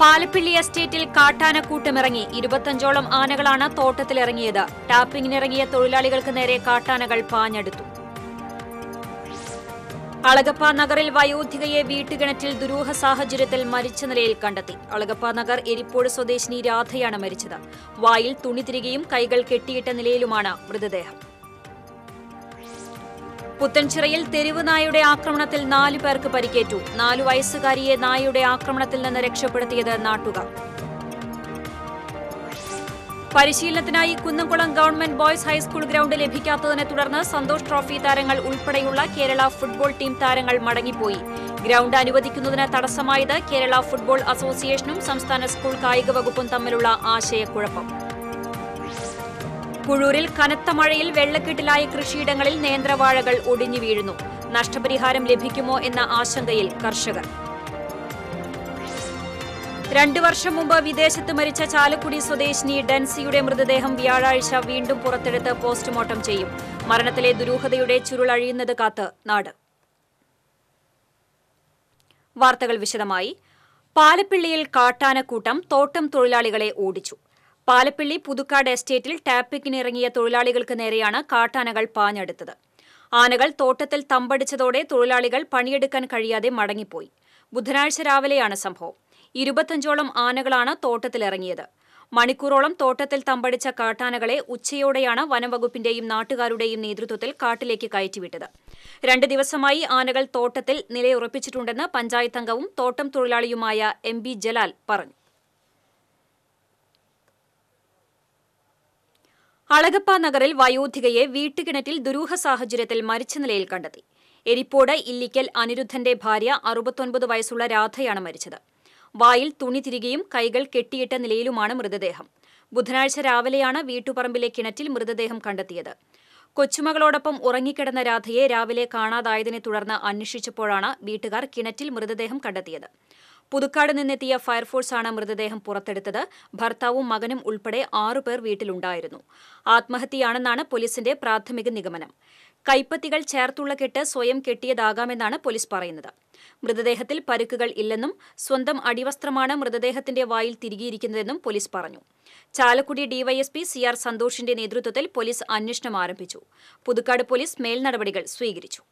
പാലപ്പിള്ളി എസ്റ്റേറ്റിൽ കാട്ടാനക്കൂട്ടമിറങ്ങി ഇരുപത്തഞ്ചോളം ആനകളാണ് തോട്ടത്തിലിറങ്ങിയത് ടാപ്പിംഗിനിറങ്ങിയ തൊഴിലാളികൾക്ക് നേരെ കാട്ടാനകൾ പാഞ്ഞെടുത്തു അളഗപ്പ നഗറിൽ വയോധികയെ വീട്ടുകിണറ്റിൽ ദുരൂഹ സാഹചര്യത്തിൽ മരിച്ച നിലയിൽ കണ്ടെത്തി അളഗപ്പ നഗർ എരിപ്പോട് സ്വദേശിനി രാധയാണ് മരിച്ചത് വായിൽ തുണി തിരികെയും കൈകൾ കെട്ടിയിട്ട നിലയിലുമാണ് മൃതദേഹം പുത്തൻചിറയിൽ തെരുവ് നായയുടെ ആക്രമണത്തിൽ നാലു പേർക്ക് പരിക്കേറ്റു നാലു വയസ്സുകാരിയെ നായയുടെ ആക്രമണത്തിൽ നിന്ന് രക്ഷപ്പെടുത്തിയത് നാട്ടുകാർ പരിശീലനത്തിനായി Kunnamkulam government boys high school ground ലഭിക്കാത്തതിനെ തുടർന്ന് സന്തോഷ് ട്രോഫി താരങ്ങൾ ഉൾപ്പെടെയുള്ള കേരള ഫുട്ബോൾ ടീം താരങ്ങൾ മടങ്ങിപ്പോയി ഗ്രൗണ്ട് അനുവദിക്കുന്നതിന് തടസ്സമായത് കേരള ഫുട്ബോൾ അസോസിയേഷനും സംസ്ഥാന സ്കൂൾ കായിക വകുപ്പും തമ്മിലുള്ള ആശയക്കുഴപ്പം കുഴൂരിൽ കനത്ത മഴയിൽ വെള്ളക്കെട്ടിലായ കൃഷിയിടങ്ങളിൽ നേന്ത്രവാഴകൾ ഒടിഞ്ഞു വീഴുന്നു നഷ്ടപരിഹാരം ലഭിക്കുമോ എന്ന ആശങ്കയിൽ കർഷകർ രണ്ടു വർഷം മുമ്പ് വിദേശത്ത് മരിച്ച ചാലക്കുടി സ്വദേശിനി ഡെൻസിയുടെ മൃതദേഹം വ്യാഴാഴ്ച വീണ്ടും പുറത്തെടുത്ത് പോസ്റ്റ്മോർട്ടം ചെയ്യും മരണത്തിലെ ദുരൂഹതയുടെ ചുരുളഴിയുന്നത് കാത്ത് നാട് വാർത്തകൾ വിശദമായി പാലപ്പിള്ളിയിൽ കാട്ടാനക്കൂട്ടം തോട്ടം തൊഴിലാളികളെ ഓടിച്ചു പാലപ്പിള്ളി പുതുക്കാട് എസ്റ്റേറ്റിൽ ടാപ്പിക്കിനിറങ്ങിയ തൊഴിലാളികൾക്ക് നേരെയാണ് കാട്ടാനകൾ പാഞ്ഞെടുത്തത് ആനകൾ തോട്ടത്തിൽ തമ്പടിച്ചതോടെ തൊഴിലാളികൾ പണിയെടുക്കാൻ കഴിയാതെ മടങ്ങിപ്പോയി ബുധനാഴ്ച രാവിലെയാണ് സംഭവം ഇരുപത്തഞ്ചോളം ആനകളാണ് തോട്ടത്തിലിറങ്ങിയത് മണിക്കൂറോളം തോട്ടത്തിൽ തമ്പടിച്ച കാട്ടാനകളെ ഉച്ചയോടെയാണ് വനംവകുപ്പിന്റെയും നാട്ടുകാരുടെയും നേതൃത്വത്തിൽ കാട്ടിലേക്ക് കയറ്റിവിട്ടത് രണ്ട് ദിവസമായി ആനകൾ തോട്ടത്തിൽ നിലയുറപ്പിച്ചിട്ടുണ്ടെന്ന് പഞ്ചായത്ത് അംഗവും തോട്ടം തൊഴിലാളിയുമായ എം ബി ജലാൽ പറഞ്ഞു അളഗപ്പ നഗറിൽ വയോധികയെ വീട്ടുകിണറ്റിൽ ദുരൂഹ സാഹചര്യത്തിൽ മരിച്ച നിലയിൽ കണ്ടെത്തി എരിപ്പോട് ഇല്ലിക്കൽ അനിരുദ്ധന്റെ ഭാര്യ അറുപത്തൊൻപത് വയസ്സുള്ള രാധയാണ് മരിച്ചത് വായിൽ തുണി തിരികെയും കൈകൾ കെട്ടിയിട്ട നിലയിലുമാണ് മൃതദേഹം ബുധനാഴ്ച രാവിലെയാണ് വീട്ടുപറമ്പിലെ കിണറ്റിൽ മൃതദേഹം കണ്ടെത്തിയത് കൊച്ചുമകളോടൊപ്പം ഉറങ്ങിക്കിടന്ന രാധയെ രാവിലെ കാണാതായതിനെ തുടർന്ന് അന്വേഷിച്ചപ്പോഴാണ് വീട്ടുകാർ കിണറ്റിൽ മൃതദേഹം കണ്ടെത്തിയത് പുതുക്കാട് നിന്നെത്തിയ ഫയർഫോഴ്സാണ് മൃതദേഹം പുറത്തെടുത്തത് ഭർത്താവും മകനും ഉൾപ്പെടെ ആറുപേർ വീട്ടിലുണ്ടായിരുന്നു ആത്മഹത്യയാണെന്നാണ് പോലീസിന്റെ പ്രാഥമിക നിഗമനം കൈപ്പത്തികൾ ചേർത്തുള്ള കെട്ട് സ്വയം കെട്ടിയതാകാമെന്നാണ് പോലീസ് പറയുന്നത് മൃതദേഹത്തിൽ പരുക്കുകൾ ഇല്ലെന്നും സ്വന്തം അടിവസ്ത്രമാണ് മൃതദേഹത്തിന്റെ വായിൽ തിരികിയിരിക്കുന്നതെന്നും പോലീസ് പറഞ്ഞു ചാലക്കുടി ഡിവൈഎസ്പി സി ആർ സന്തോഷിന്റെ നേതൃത്വത്തിൽ പോലീസ് അന്വേഷണം ആരംഭിച്ചു പുതുക്കാട് പോലീസ് മേൽനടപടികൾ സ്വീകരിച്ചു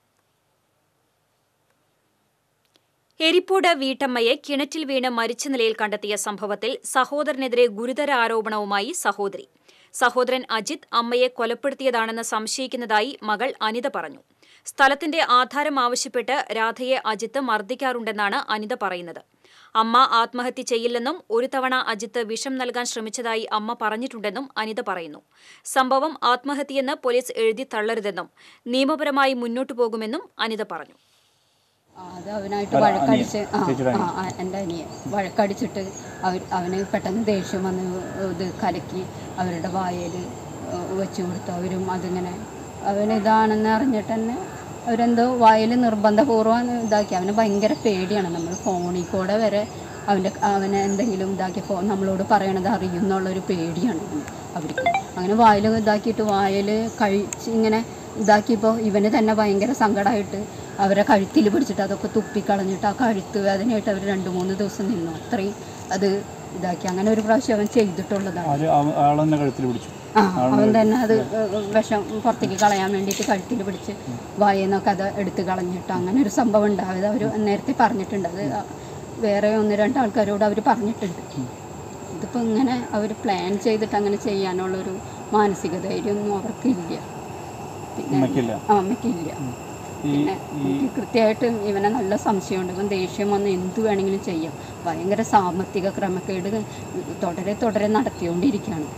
എരിപ്പോട് വീട്ടമ്മയെ കിണറ്റിൽ വീണ് മരിച്ച നിലയിൽ കണ്ടെത്തിയ സംഭവത്തിൽ സഹോദരനെതിരെ ഗുരുതര ആരോപണവുമായി സഹോദരി സഹോദരൻ അജിത് അമ്മയെ കൊലപ്പെടുത്തിയതാണെന്ന് സംശയിക്കുന്നതായി മകൾ അനിത പറഞ്ഞു സ്ഥലത്തിന്റെ ആധാരം ആവശ്യപ്പെട്ട് രാധയെ അജിത്ത് മർദ്ദിക്കാറുണ്ടെന്നാണ് അനിത പറയുന്നത് അമ്മ ആത്മഹത്യ ചെയ്യില്ലെന്നും ഒരു തവണ അജിത്ത് വിഷം നൽകാൻ ശ്രമിച്ചതായി അമ്മ പറഞ്ഞിട്ടുണ്ടെന്നും അനിത പറയുന്നു സംഭവം ആത്മഹത്യയെന്ന് പോലീസ് എഴുതി തള്ളരുതെന്നും നിയമപരമായി മുന്നോട്ടു പോകുമെന്നും അനിത പറഞ്ഞു ആ, അത് അവനായിട്ട് വഴക്കടിച്ച് ആ ആ ആ, എൻ്റെ അനിയൻ വഴക്കടിച്ചിട്ട് അവർ അവന് പെട്ടെന്ന് ദേഷ്യം വന്ന് ഇത് കലക്കി അവരുടെ വായയിൽ വെച്ച് കൊടുത്തു അവരും അതിങ്ങനെ അവൻ ഇതാണെന്ന് അറിഞ്ഞിട്ട് തന്നെ അവരെന്തോ വായിൽ നിർബന്ധപൂർവ്വം ഇതാക്കി അവന് ഭയങ്കര പേടിയാണ് നമ്മൾ ഫോണിൽ കൂടെ വരെ അവൻ്റെ അവനെ എന്തെങ്കിലും ഇതാക്കി ഫോ നമ്മളോട് പറയണത് അറിയും എന്നുള്ളൊരു പേടിയാണ് അവന് അവർക്ക് അങ്ങനെ വായിൽ ഇതാക്കിയിട്ട് വായിൽ കഴിച്ച് ഇങ്ങനെ ഇതാക്കിയപ്പോൾ ഇവന് തന്നെ ഭയങ്കര സങ്കടമായിട്ട് അവരെ കഴുത്തിൽ പിടിച്ചിട്ട് അതൊക്കെ തുപ്പിക്കളഞ്ഞിട്ട് ആ കഴുത്ത് വേദനയായിട്ട് അവർ രണ്ട് മൂന്ന് ദിവസം നിന്നു അത്രയും അത് ഇതാക്കി അങ്ങനെ ഒരു പ്രാവശ്യം അവൻ ചെയ്തിട്ടുള്ളതാണ് ആര് അവ- ആളെന്നെ കഴുത്തിൽ പിടിച്ചു ആ അവൻ തന്നെ അത് വിഷം പുറത്തേക്ക് കളയാൻ വേണ്ടിയിട്ട് കഴുത്തിൽ പിടിച്ച് വായന്നൊക്കെ അത് എടുത്ത് കളഞ്ഞിട്ട് അങ്ങനെ ഒരു സംഭവം ഉണ്ടായത് അവർ നേരത്തെ പറഞ്ഞിട്ടുണ്ട് അത് വേറെ ഒന്ന് രണ്ട് ആൾക്കാരോട് അവർ പറഞ്ഞിട്ടുണ്ട് ഇതിപ്പോൾ ഇങ്ങനെ അവർ പ്ലാൻ ചെയ്തിട്ട് അങ്ങനെ ചെയ്യാനുള്ളൊരു മാനസിക ധൈര്യമൊന്നും അവർക്കില്ല പിന്നെ അമ്മയ്ക്കില്ല ആ, അമ്മയ്ക്കില്ല ഈ പിന്നെ എനിക്ക് കൃത്യമായിട്ട് ഇവനെ നല്ല സംശയമുണ്ട് ഇവൻ ദേഷ്യം വന്ന് എന്ത് വേണമെങ്കിലും ചെയ്യാം ഭയങ്കര സാമ്പത്തിക ക്രമക്കേട് തുടരെ തുടരെ നടത്തിക്കൊണ്ടിരിക്കുകയാണ്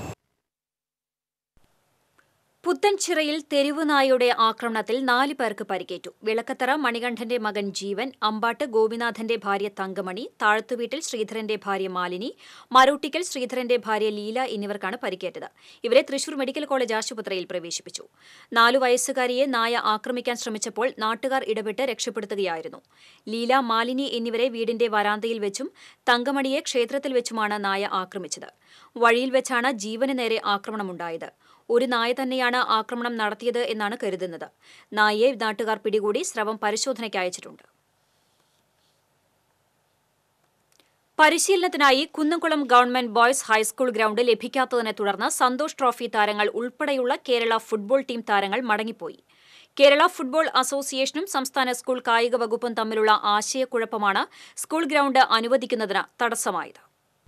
പുത്തൻചിറയിൽ തെരുവ് നായയുടെ ആക്രമണത്തിൽ നാല് പേർക്ക് പരിക്കേറ്റു വിളക്കത്തറ മണികണ്ഠന്റെ മകൻ ജീവൻ അമ്പാട്ട് ഗോപിനാഥന്റെ ഭാര്യ തങ്കമണി താഴത്തുവീട്ടിൽ ശ്രീധരന്റെ ഭാര്യ മാലിനി മരൂട്ടിക്കൽ ശ്രീധരന്റെ ഭാര്യ ലീല എന്നിവർക്കാണ് പരിക്കേറ്റത് ഇവരെ തൃശൂർ മെഡിക്കൽ കോളേജ് ആശുപത്രിയിൽ പ്രവേശിപ്പിച്ചു നാലു വയസ്സുകാരിയെ നായ ആക്രമിക്കാൻ ശ്രമിച്ചപ്പോൾ നാട്ടുകാർ ഇടപെട്ട് രക്ഷപ്പെടുത്തുകയായിരുന്നു ലീല മാലിനി എന്നിവരെ വീടിന്റെ വരാന്തയിൽ വെച്ചും തങ്കമണിയെ ക്ഷേത്രത്തിൽ വെച്ചുമാണ് നായ ആക്രമിച്ചത് വഴിയിൽ വെച്ചാണ് ജീവന് നേരെ ആക്രമണമുണ്ടായത് ഒരു നായ തന്നെയാണ് ആക്രമണം നടത്തിയത് എന്നാണ് കരുതുന്നത് നായയെ നാട്ടുകാർ പിടികൂടി സ്രവം പരിശോധനയ്ക്ക് അയച്ചിട്ടുണ്ട് പരിശീലനത്തിനായി Kunnamkulam government boys high school ground ലഭിക്കാത്തതിനെ തുടർന്ന് സന്തോഷ് ട്രോഫി താരങ്ങൾ ഉൾപ്പെടെയുള്ള കേരള ഫുട്ബോൾ ടീം താരങ്ങൾ മടങ്ങിപ്പോയി കേരള ഫുട്ബോൾ അസോസിയേഷനും സംസ്ഥാന സ്കൂൾ കായിക വകുപ്പും തമ്മിലുള്ള ആശയക്കുഴപ്പമാണ് സ്കൂൾ ഗ്രൌണ്ട് അനുവദിക്കുന്നതിന് തടസ്സമായത്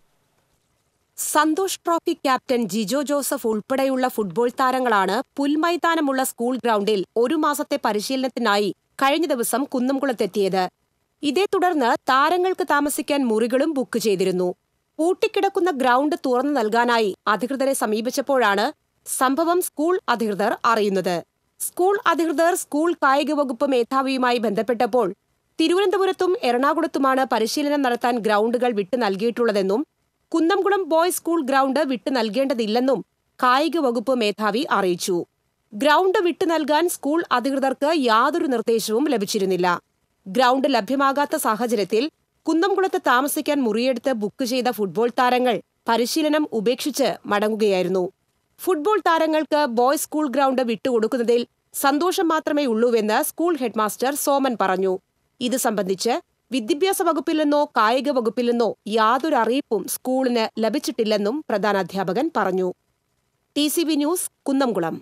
Santhosh trophy captain Jijo Joseph ഉൾപ്പെടെയുള്ള ഫുട്ബോൾ താരങ്ങളാണ് പുൽമൈതാനമുള്ള സ്കൂൾ ഗ്രൗണ്ടിൽ ഒരു മാസത്തെ പരിശീലനത്തിനായി കഴിഞ്ഞ ദിവസം കുന്നംകുളത്തെത്തിയത് ഇതേ തുടർന്ന് താരങ്ങൾക്ക് താമസിക്കാൻ മുറികളും ബുക്ക് ചെയ്തിരുന്നു പൂട്ടിക്കിടക്കുന്ന ഗ്രൗണ്ട് തുറന്നു നൽകാനായി അധികൃതരെ സമീപിച്ചപ്പോഴാണ് സംഭവം സ്കൂൾ അധികൃതർ അറിയുന്നത് സ്കൂൾ അധികൃതർ സ്കൂൾ കായിക വകുപ്പ് മേധാവിയുമായി ബന്ധപ്പെട്ടപ്പോൾ തിരുവനന്തപുരത്തും എറണാകുളത്തുമാണ് പരിശീലനം നടത്താൻ ഗ്രൗണ്ടുകൾ വിട്ടു നൽകിയിട്ടുള്ളതെന്നും കുന്നംകുളം ബോയ്സ് സ്കൂൾ ഗ്രൗണ്ട് വിട്ടു നൽകേണ്ടതില്ലെന്നും കായിക വകുപ്പ് മേധാവി അറിയിച്ചു ഗ്രൗണ്ട് വിട്ടു നൽകാൻ സ്കൂൾ അധികൃതർക്ക് യാതൊരു നിർദ്ദേശവും ലഭിച്ചിരുന്നില്ല ഗ്രൗണ്ട് ലഭ്യമാകാത്ത സാഹചര്യത്തിൽ കുന്നംകുളത്ത് താമസിക്കാൻ മുറിയെടുത്ത് ബുക്ക് ചെയ്ത ഫുട്ബോൾ താരങ്ങൾ പരിശീലനം ഉപേക്ഷിച്ച് മടങ്ങുകയായിരുന്നു ഫുട്ബോൾ താരങ്ങൾക്ക് ബോയ്സ് സ്കൂൾ ഗ്രൗണ്ട് വിട്ടുകൊടുക്കുന്നതിൽ സന്തോഷം മാത്രമേ ഉള്ളൂവെന്ന് സ്കൂൾ ഹെഡ്മാസ്റ്റർ സോമൻ പറഞ്ഞു ഇത് സംബന്ധിച്ച് വിദ്യാഭ്യാസ വകുപ്പിൽ നിന്നോ കായിക വകുപ്പിൽ നിന്നോ യാതൊരു അറിയിപ്പും സ്കൂളിന് ലഭിച്ചിട്ടില്ലെന്നും പ്രധാനാധ്യാപകൻ പറഞ്ഞു T C V news Kunnamkulam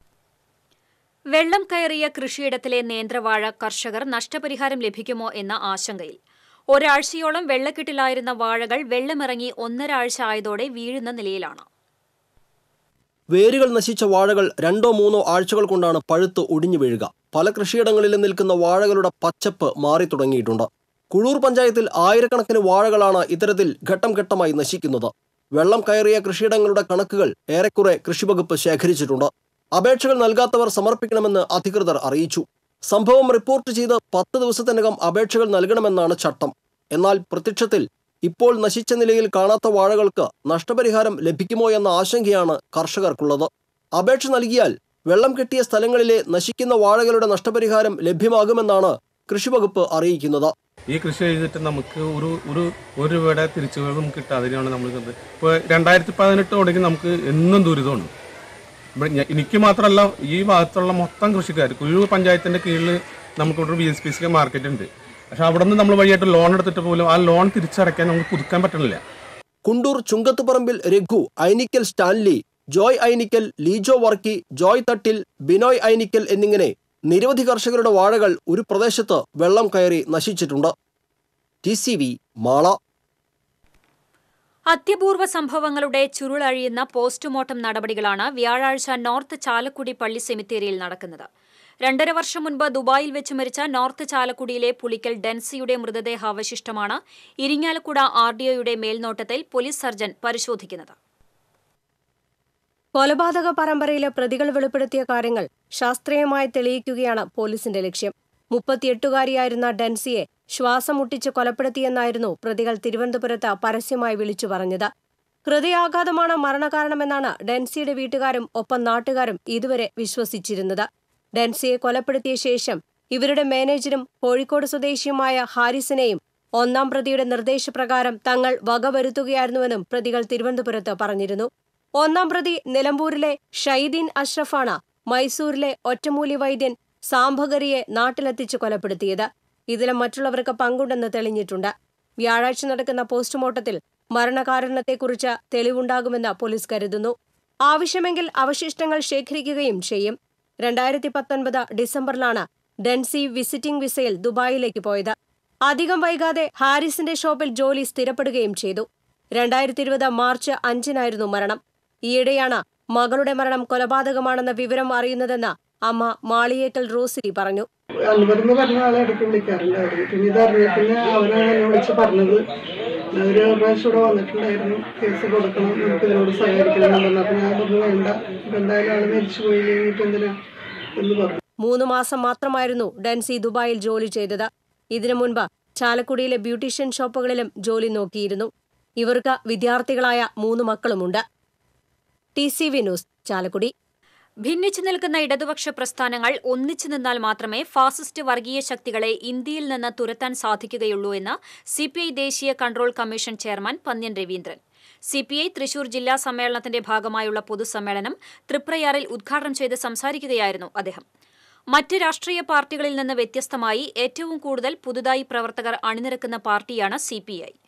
വെള്ളം കയറിയ കൃഷിയിടത്തിലെ നേന്ത്രവാഴ കർഷകർ നഷ്ടപരിഹാരം ലഭിക്കുമോ എന്ന ആശങ്കയിൽ ഒരാഴ്ചയോളം വെള്ളക്കെട്ടിലായിരുന്ന വാഴകൾ വെള്ളമിറങ്ങി ഒന്നര ആഴ്ച ആയതോടെ വീഴുന്ന നിലയിലാണ് വേരുകൾ നശിച്ച വാഴകൾ രണ്ടോ മൂന്നോ ആഴ്ചകൾ കൊണ്ടാണ് പഴുത്ത് ഒടിഞ്ഞു വീഴുക പല കൃഷിയിടങ്ങളിലും നിൽക്കുന്ന വാഴകളുടെ പച്ചപ്പ് മാറി തുടങ്ങിയിട്ടുണ്ട് കുഴൂർ പഞ്ചായത്തിൽ ആയിരക്കണക്കിന് വാഴകളാണ് ഇത്തരത്തിൽ ഘട്ടം ഘട്ടമായി നശിക്കുന്നത് വെള്ളം കയറിയ കൃഷിയിടങ്ങളുടെ കണക്കുകൾ ഏറെക്കുറെ കൃഷിവകുപ്പ് ശേഖരിച്ചിട്ടുണ്ട് അപേക്ഷകൾ നൽകാത്തവർ സമർപ്പിക്കണമെന്ന് അധികൃതർ അറിയിച്ചു സംഭവം റിപ്പോർട്ട് ചെയ്ത് പത്ത് ദിവസത്തിനകം അപേക്ഷകൾ നൽകണമെന്നാണ് ചട്ടം എന്നാൽ പ്രത്യക്ഷത്തിൽ ഇപ്പോൾ നശിച്ച നിലയിൽ കാണാത്ത വാഴകൾക്ക് നഷ്ടപരിഹാരം ലഭിക്കുമോ എന്ന ആശങ്കയാണ് കർഷകർക്കുള്ളത് അപേക്ഷ നൽകിയാൽ വെള്ളം കെട്ടിയ സ്ഥലങ്ങളിലെ നശിക്കുന്ന വാഴകളുടെ നഷ്ടപരിഹാരം ലഭ്യമാകുമെന്നാണ് കൃഷിവകുപ്പ് അറിയിക്കുന്നത് ഈ കൃഷി ചെയ്തിട്ട് നമുക്ക് ഒരു ഒരു ഒരു രൂപയുടെ തിരിച്ചുകൾ നമുക്ക് കിട്ടാതിനാണ് നമ്മൾ ഇത് ഇപ്പോൾ രണ്ടായിരത്തി പതിനെട്ട് തുടങ്ങി നമുക്ക് എന്നും ദുരിതമുണ്ട് ഇവിടെ ഞ- എനിക്ക് മാത്രമല്ല ഈ ഭാഗത്തുള്ള മൊത്തം കൃഷിക്കാർ കുഴൂർ പഞ്ചായത്തിന്റെ കീഴിൽ നമുക്കിവിടെ B S P C market ഉണ്ട് പക്ഷെ അവിടെ നിന്ന് നമ്മൾ വഴിയായിട്ട് ലോൺ എടുത്തിട്ട് പോലും ആ ലോൺ തിരിച്ചടയ്ക്കാൻ നമുക്ക് പുതുക്കാൻ പറ്റണില്ല Kundoor Chunkathuparambil Raghu Ainikkal Stanley Joy Ainikkal Lijo Varkey Joy Thattil Binoy Ainikkal എന്നിങ്ങനെ നിരവധി കർഷകരുടെ വാഴകൾ ഒരു പ്രദേശത്ത് വെള്ളം കയറി നശിച്ചിട്ടുണ്ട് ടി സി വി മാള അത്യപൂർവ സംഭവങ്ങളുടെ ചുരുളഴിയുന്ന പോസ്റ്റ്മോർട്ടം നടപടികളാണ് വ്യാഴാഴ്ച നോർത്ത് ചാലക്കുടി പള്ളി സെമിത്തേരിയിൽ നടക്കുന്നത് രണ്ടര വർഷം മുൻപ് ദുബായിൽ വെച്ച് മരിച്ച നോർത്ത് ചാലക്കുടിയിലെ പുളിക്കൽ ഡെൻസിയുടെ മൃതദേഹാവശിഷ്ടമാണ് ഇരിങ്ങാലക്കുട ആർ ഡി ഒയുടെ മേൽനോട്ടത്തിൽ പോലീസ് സർജൻ പരിശോധിക്കുന്നത് കൊലപാതക പരമ്പരയിലെ പ്രതികൾ വെളിപ്പെടുത്തിയ കാര്യങ്ങൾ ശാസ്ത്രീയമായി തെളിയിക്കുകയാണ് പോലീസിന്റെ ലക്ഷ്യം മുപ്പത്തിയെട്ടുകാരിയായിരുന്ന ഡെൻസിയെ ശ്വാസം മുട്ടിച്ച് കൊലപ്പെടുത്തിയെന്നായിരുന്നു പ്രതികൾ തിരുവനന്തപുരത്ത് പരസ്യമായി വിളിച്ചു പറഞ്ഞത് ഹൃദയാഘാതമാണ് മരണകാരണമെന്നാണ് ഡെൻസിയുടെ വീട്ടുകാരും ഒപ്പം നാട്ടുകാരും ഇതുവരെ വിശ്വസിച്ചിരുന്നത് ഡെൻസിയെ കൊലപ്പെടുത്തിയ ശേഷം ഇവരുടെ മാനേജരും കോഴിക്കോട് സ്വദേശിയുമായ ഹാരിസിനെയും ഒന്നാം പ്രതിയുടെ നിർദ്ദേശപ്രകാരം തങ്ങൾ വകവരുത്തുകയായിരുന്നുവെന്നും പ്രതികൾ തിരുവനന്തപുരത്ത് പറഞ്ഞിരുന്നു ഒന്നാം പ്രതി നിലമ്പൂരിലെ ഷൈദീൻ അഷ്റഫാണ് മൈസൂരിലെ ഒറ്റമൂലി വൈദ്യൻ സാംഭകരിയെ നാട്ടിലെത്തിച്ച് കൊലപ്പെടുത്തിയത് ഇതിലും മറ്റുള്ളവർക്ക് പങ്കുണ്ടെന്ന് തെളിഞ്ഞിട്ടുണ്ട് വ്യാഴാഴ്ച നടക്കുന്ന പോസ്റ്റ്മോർട്ടത്തിൽ മരണകാരണത്തെക്കുറിച്ച് തെളിവുണ്ടാകുമെന്ന് പോലീസ് കരുതുന്നു ആവശ്യമെങ്കിൽ അവശിഷ്ടങ്ങൾ ശേഖരിക്കുകയും ചെയ്യും രണ്ടായിരത്തി പത്തൊൻപത് ഡിസംബറിലാണ് ഡെൻസി വിസിറ്റിംഗ് വിസയിൽ ദുബായിലേക്ക് പോയത് അധികം വൈകാതെ ഹാരിസിന്റെ ഷോപ്പിൽ ജോലി സ്ഥിരപ്പെടുകയും ചെയ്തു രണ്ടായിരത്തി ഇരുപത് മാർച്ച് അഞ്ചിനായിരുന്നു മരണം ഈയിടെയാണ് മകളുടെ മരണം കൊലപാതകമാണെന്ന വിവരം അറിയുന്നതെന്ന് അമ്മ മാളിയേക്കൽ റോസിലി പറഞ്ഞു അൻവറെന്ന് പറഞ്ഞ ആളെ ഇടയ്ക്ക് വിളിക്കാറുണ്ടായിരുന്നു പിന്നെ ഇത് അറിഞ്ഞിട്ട് അവനാണ് എന്നെ വിളിച്ച് പറഞ്ഞത് ഒരു പ്രാവശ്യം ഇവിടെ വന്നിട്ടുണ്ടായിരുന്നു കേസ് കൊടുക്കണം നമുക്ക് ഇതിനോട് സഹകരിക്കണം എന്ന് പറഞ്ഞു അപ്പൊ ഞാൻ പറഞ്ഞു വേണ്ട ഇപ്പൊ എന്തായാലും ആള് മരിച്ചു പോയില്ലെങ്കിൽ ഇപ്പൊ എന്തിനാ എന്ന് പറഞ്ഞു മൂന്ന് മാസം മാത്രമായിരുന്നു ഡെൻസി ദുബായിൽ ജോലി ചെയ്തത് ഇതിനു മുൻപ് ചാലക്കുടിയിലെ ബ്യൂട്ടീഷ്യൻ ഷോപ്പുകളിലും ജോലി നോക്കിയിരുന്നു ഇവർക്ക് വിദ്യാർത്ഥികളായ മൂന്ന് മക്കളുമുണ്ട് T C V news Chalakudy ഭിന്നിച്ചു നിൽക്കുന്ന ഇടതുപക്ഷ പ്രസ്ഥാനങ്ങൾ ഒന്നിച്ചു നിന്നാൽ മാത്രമേ ഫാസിസ്റ്റ് വർഗീയ ശക്തികളെ ഇന്ത്യയിൽ നിന്ന് തുരത്താൻ സാധിക്കുകയുള്ളൂ എന്ന് സിപിഐ ദേശീയ control commission chairman Pannyan Raveendran CPI Thrissur ജില്ലാ സമ്മേളനത്തിന്റെ ഭാഗമായുള്ള പൊതുസമ്മേളനം തൃപ്രയാറിൽ ഉദ്ഘാടനം ചെയ്ത് സംസാരിക്കുകയായിരുന്നു അദ്ദേഹം മറ്റ് രാഷ്ട്രീയ പാർട്ടികളിൽ നിന്ന് വ്യത്യസ്തമായി ഏറ്റവും കൂടുതൽ പുതുതായി പ്രവർത്തകർ അണിനിരക്കുന്ന പാർട്ടിയാണ് സിപിഐ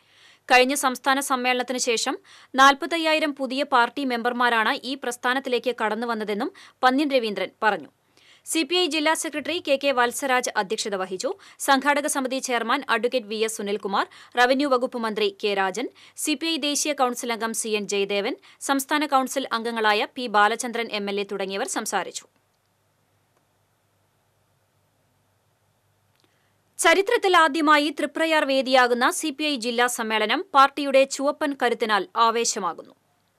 കഴിഞ്ഞ സംസ്ഥാന സമ്മേളനത്തിന് ശേഷം നാൽപ്പത്തയ്യായിരം പുതിയ പാർട്ടി മെമ്പർമാരാണ് ഈ പ്രസ്ഥാനത്തിലേക്ക് കടന്നുവന്നതെന്നും പന്ന്യൻ രവീന്ദ്രൻ പറഞ്ഞു സിപിഐ ജില്ലാ സെക്രട്ടറി കെ കെ വത്സരാജ് അധ്യക്ഷത വഹിച്ചു സംഘാടക സമിതി chairman advocate V S Sunilkumar revenue വകുപ്പ് മന്ത്രി കെ രാജൻ സിപിഐ ദേശീയ കൌൺസിൽ അംഗം സി എൻ ജയദേവൻ സംസ്ഥാന കൌൺസിൽ അംഗങ്ങളായ P Balachandran M L A തുടങ്ങിയവർ സംസാരിച്ചു ചരിത്രത്തിൽ ആദ്യമായി തൃപ്രയാർ വേദിയാകുന്ന സിപിഐ ജില്ലാ സമ്മേളനം പാർട്ടിയുടെ ചുവപ്പൻ കരുത്തിനാൽ ആവേശമാകുന്നു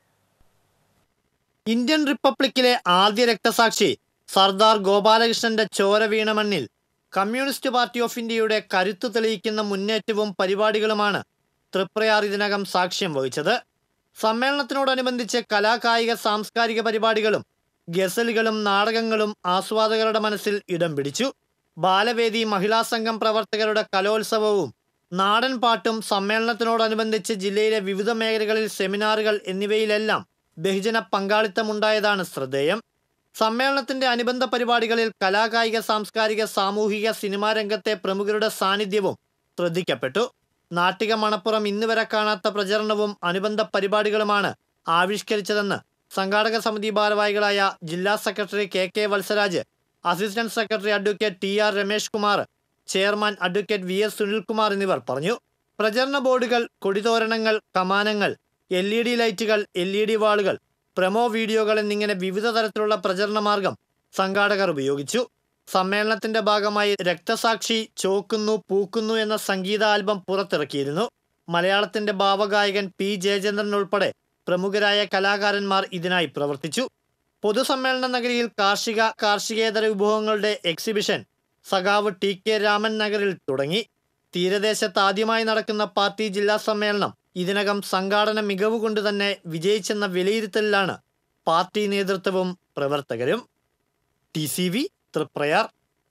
ഇന്ത്യൻ റിപ്പബ്ലിക്കിലെ ആദ്യ രക്തസാക്ഷി സർദാർ ഗോപാലകൃഷ്ണന്റെ ചോര വീണ മണ്ണിൽ കമ്മ്യൂണിസ്റ്റ് പാർട്ടി ഓഫ് ഇന്ത്യയുടെ കരുത്തു തെളിയിക്കുന്ന മുന്നേറ്റവും പരിപാടികളുമാണ് തൃപ്രയാർ ഇതിനകം സാക്ഷ്യം വഹിച്ചത് സമ്മേളനത്തിനോടനുബന്ധിച്ച് കലാകായിക സാംസ്കാരിക പരിപാടികളും ഗസലുകളും നാടകങ്ങളും ആസ്വാദകരുടെ മനസ്സിൽ ഇടം പിടിച്ചു ബാലവേദി മഹിളാ സംഘം പ്രവർത്തകരുടെ കലോത്സവവും നാടൻ പാട്ടും സമ്മേളനത്തിനോടനുബന്ധിച്ച് ജില്ലയിലെ വിവിധ മേഖലകളിൽ സെമിനാറുകൾ എന്നിവയിലെല്ലാം ബഹുജന പങ്കാളിത്തമുണ്ടായതാണ് ശ്രദ്ധേയം സമ്മേളനത്തിന്റെ അനുബന്ധ പരിപാടികളിൽ കലാകായിക സാംസ്കാരിക സാമൂഹിക സിനിമാ രംഗത്തെ പ്രമുഖരുടെ സാന്നിധ്യവും ശ്രദ്ധിക്കപ്പെട്ടു നാട്ടിക മണപ്പുറം ഇന്നുവരെ കാണാത്ത പ്രചരണവും അനുബന്ധ പരിപാടികളുമാണ് ആവിഷ്കരിച്ചതെന്ന് സംഘാടക സമിതി ഭാരവാഹികളായ ജില്ലാ secretary K K Valsaraj assistant secretary advocate T R Ramesh Kumar chairman advocate V S Sunilkumar എന്നിവർ പറഞ്ഞു പ്രചരണ ബോർഡുകൾ കൊടിതോരണങ്ങൾ കമാനങ്ങൾ എൽ ഇ ഡി ലൈറ്റുകൾ എൽ ഇ ഡി വാളുകൾ പ്രമോ വീഡിയോകൾ എന്നിങ്ങനെ വിവിധ തരത്തിലുള്ള പ്രചരണ മാർഗം സംഘാടകർ ഉപയോഗിച്ചു സമ്മേളനത്തിന്റെ ഭാഗമായി രക്തസാക്ഷി ചോക്കുന്നു പൂക്കുന്നു എന്ന സംഗീത ആൽബം പുറത്തിറക്കിയിരുന്നു മലയാളത്തിന്റെ ഭാവഗായകൻ പി ജയചന്ദ്രൻ ഉൾപ്പെടെ പ്രമുഖരായ കലാകാരന്മാർ ഇതിനായി പ്രവർത്തിച്ചു പൊതുസമ്മേളന നഗരിയിൽ കാർഷിക കാർഷികേതര വിഭവങ്ങളുടെ എക്സിബിഷൻ സഖാവ് ടി കെ രാമൻ നഗറിൽ തുടങ്ങി തീരദേശത്ത് ആദ്യമായി നടക്കുന്ന പാർട്ടി ജില്ലാ സമ്മേളനം ഇതിനകം സംഘാടന മികവ് കൊണ്ട് തന്നെ വിജയിച്ചെന്ന വിലയിരുത്തലിലാണ് പാർട്ടി നേതൃത്വവും പ്രവർത്തകരും T C V Triprayar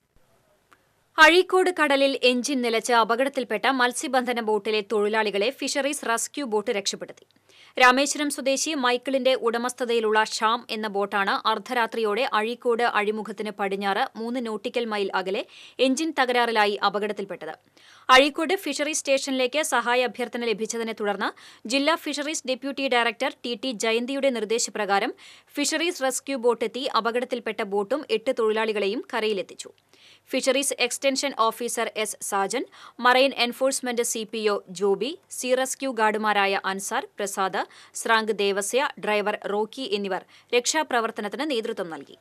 Azhikode കടലിൽ എഞ്ചിൻ നിലച്ച് അപകടത്തിൽപ്പെട്ട മത്സ്യബന്ധന ബോട്ടിലെ തൊഴിലാളികളെ ഫിഷറീസ് റെസ്ക്യൂ ബോട്ട് രക്ഷപ്പെടുത്തി രാമേശ്വരം സ്വദേശി മൈക്കിളിന്റെ ഉടമസ്ഥതയിലുള്ള ഷാം എന്ന ബോട്ടാണ് അർദ്ധരാത്രിയോടെ അഴീക്കോട് അഴിമുഖത്തിന് പടിഞ്ഞാറ് മൂന്ന് നോട്ടിക്കൽ മൈൽ അകലെ എഞ്ചിൻ തകരാറിലായി അപകടത്തിൽപ്പെട്ടത് അഴീക്കോട് ഫിഷറീസ് സ്റ്റേഷനിലേക്ക് സഹായ അഭ്യർത്ഥന ലഭിച്ചതിനെ തുടർന്ന് ജില്ലാ fisheries deputy director T T ജയന്തിയുടെ നിർദ്ദേശപ്രകാരം ഫിഷറീസ് റെസ്ക്യൂ ബോട്ടെത്തി അപകടത്തിൽപ്പെട്ട ബോട്ടും എട്ട് തൊഴിലാളികളെയും കരയിലെത്തിച്ചു fisheries extension officer S Sajan marine enforcement C P O Joby sea rescue ഗാർഡുമാരായ അൻസാർ പ്രസാദ് സ്രാങ്ക് ദേവസ്യ ഡ്രൈവർ റോക്കി എന്നിവർ രക്ഷാപ്രവർത്തനത്തിന് നേതൃത്വം നൽകി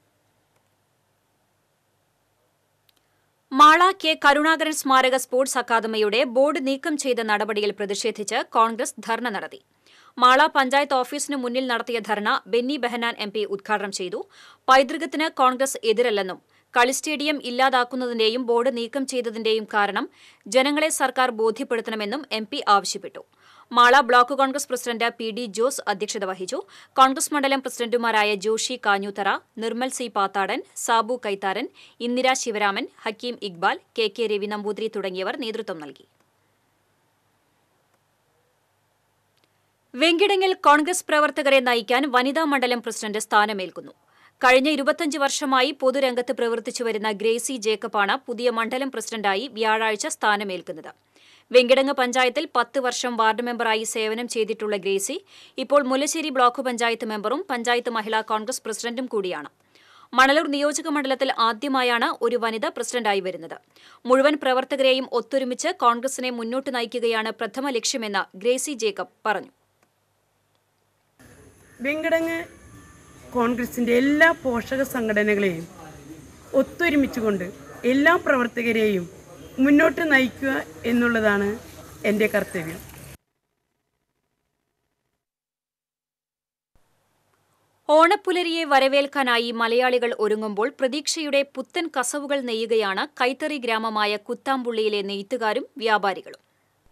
മാള കെ കരുണാകരൻ സ്മാരക സ്പോർട്സ് അക്കാദമിയുടെ ബോർഡ് നീക്കം ചെയ്ത നടപടിയിൽ പ്രതിഷേധിച്ച് കോൺഗ്രസ് ധർണ നടത്തി മാള പഞ്ചായത്ത് ഓഫീസിന് മുന്നിൽ നടത്തിയ ധർണ ബെന്നി ബെഹനാൻ എം പി ഉദ്ഘാടനം ചെയ്തു പൈതൃകത്തിന് കോൺഗ്രസ് എതിരല്ലെന്നും കളി സ്റ്റേഡിയം ഇല്ലാതാക്കുന്നതിന്റെയും ബോർഡ് നീക്കം ചെയ്തതിന്റെയും കാരണം ജനങ്ങളെ സർക്കാർ ബോധ്യപ്പെടുത്തണമെന്നും എം പി ആവശ്യപ്പെട്ടു Mala block Congress president P D Jose അധ്യക്ഷത വഹിച്ചു കോൺഗ്രസ് മണ്ഡലം പ്രസിഡന്റുമാരായ Joshi Kanjoothara Nirmal C Pathadan Sabu Kaitharan Indira Sivaraman Hakeem Iqbal K K Ravi Namboothiri തുടങ്ങിയവർ നേതൃത്വം നൽകി വെങ്കിടങ്ങിൽ കോൺഗ്രസ് പ്രവർത്തകരെ നയിക്കാൻ വനിതാ മണ്ഡലം പ്രസിഡന്റ് സ്ഥാനമേൽക്കുന്നു കഴിഞ്ഞ ഇരുപത്തഞ്ച് വർഷമായി പൊതുരംഗത്ത് പ്രവർത്തിച്ചു വരുന്ന ഗ്രേസി ജേക്കബാണ് പുതിയ മണ്ഡലം പ്രസിഡന്റായി വ്യാഴാഴ്ച സ്ഥാനമേൽക്കുന്നത് വെങ്കിടങ്ങ് പഞ്ചായത്തിൽ പത്ത് വർഷം വാർഡ് മെമ്പറായി സേവനം ചെയ്തിട്ടുള്ള ഗ്രേസി ഇപ്പോൾ മുല്ലശ്ശേരി ബ്ലോക്ക് പഞ്ചായത്ത് മെമ്പറും പഞ്ചായത്ത് മഹിളാ കോൺഗ്രസ് പ്രസിഡന്റും കൂടിയാണ് മണലൂർ നിയോജക മണ്ഡലത്തിൽ ആദ്യമായാണ് ഒരു വനിത പ്രസിഡന്റായി വരുന്നത് മുഴുവൻ പ്രവർത്തകരെയും ഒത്തൊരുമിച്ച് കോൺഗ്രസിനെ മുന്നോട്ട് നയിക്കുകയാണ് പ്രഥമ ലക്ഷ്യമെന്ന് ഗ്രേസി ജേക്കബ് പറഞ്ഞു വെങ്കടങ്ങ് കോൺഗ്രസിൻ്റെ എല്ലാ പോഷക സംഘടനകളെയും ഒത്തൊരുമിച്ചുകൊണ്ട് എല്ലാ പ്രവർത്തകരെയും മുന്നോട്ട് നയിക്കുക എന്നുള്ളതാണ് എൻ്റെ കർത്തവ്യം ഓണപ്പുലരിയെ വരവേൽക്കാനായി മലയാളികൾ ഒരുങ്ങുമ്പോൾ പ്രതീക്ഷയുടെ പുത്തൻ കസവുകൾ നെയ്യുകയാണ് കൈത്തറി ഗ്രാമമായ കുത്താമ്പുള്ളിയിലെ നെയ്ത്തുകാരും വ്യാപാരികളും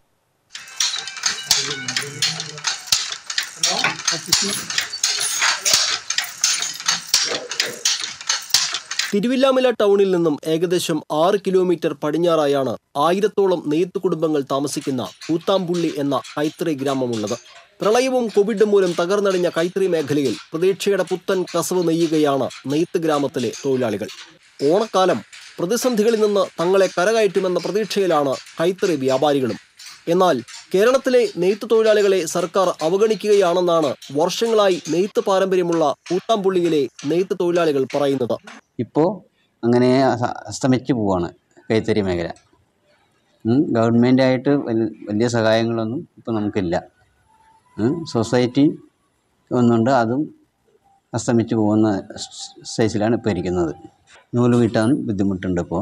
തിരുവില്ലാമല ടൗണിൽ നിന്നും ഏകദേശം ആറ് കിലോമീറ്റർ പടിഞ്ഞാറായാണ് ആയിരത്തോളം നെയ്ത്ത് കുടുംബങ്ങൾ താമസിക്കുന്ന കൂത്താമ്പുള്ളി എന്ന കൈത്തറി ഗ്രാമമുള്ളത് പ്രളയവും കോവിഡും മൂലം തകർന്നടിഞ്ഞ കൈത്തറി മേഖലയിൽ പ്രതീക്ഷയുടെ പുത്തൻ കസവ് നെയ്യുകയാണ് നെയ്ത്ത് ഗ്രാമത്തിലെ തൊഴിലാളികൾ ഓണക്കാലം പ്രതിസന്ധികളിൽ നിന്ന് തങ്ങളെ കരകയറ്റുമെന്ന പ്രതീക്ഷയിലാണ് കൈത്തറി വ്യാപാരികളും എന്നാൽ കേരളത്തിലെ നെയ്ത്ത് തൊഴിലാളികളെ സർക്കാർ അവഗണിക്കുകയാണെന്നാണ് വർഷങ്ങളായി നെയ്ത്ത് പാരമ്പര്യമുള്ള കൂത്താമ്പുള്ളിയിലെ നെയ്ത്ത് തൊഴിലാളികൾ പറയുന്നത് ഇപ്പോൾ അങ്ങനെ അസ- അസ്തമിച്ചു പോവാണ് കൈത്തറി മേഖല ഉം, ഗവൺമെൻറ്റായിട്ട് വലി- വലിയ സഹായങ്ങളൊന്നും ഇപ്പോൾ നമുക്കില്ല ഉം, സൊസൈറ്റി ഒന്നുണ്ട് അതും അസ്തമിച്ചു പോകുന്ന സൈസിലാണ് ഇപ്പോൾ ഇരിക്കുന്നത് നൂല് കിട്ടാൻ ബുദ്ധിമുട്ടുണ്ട് ഇപ്പോൾ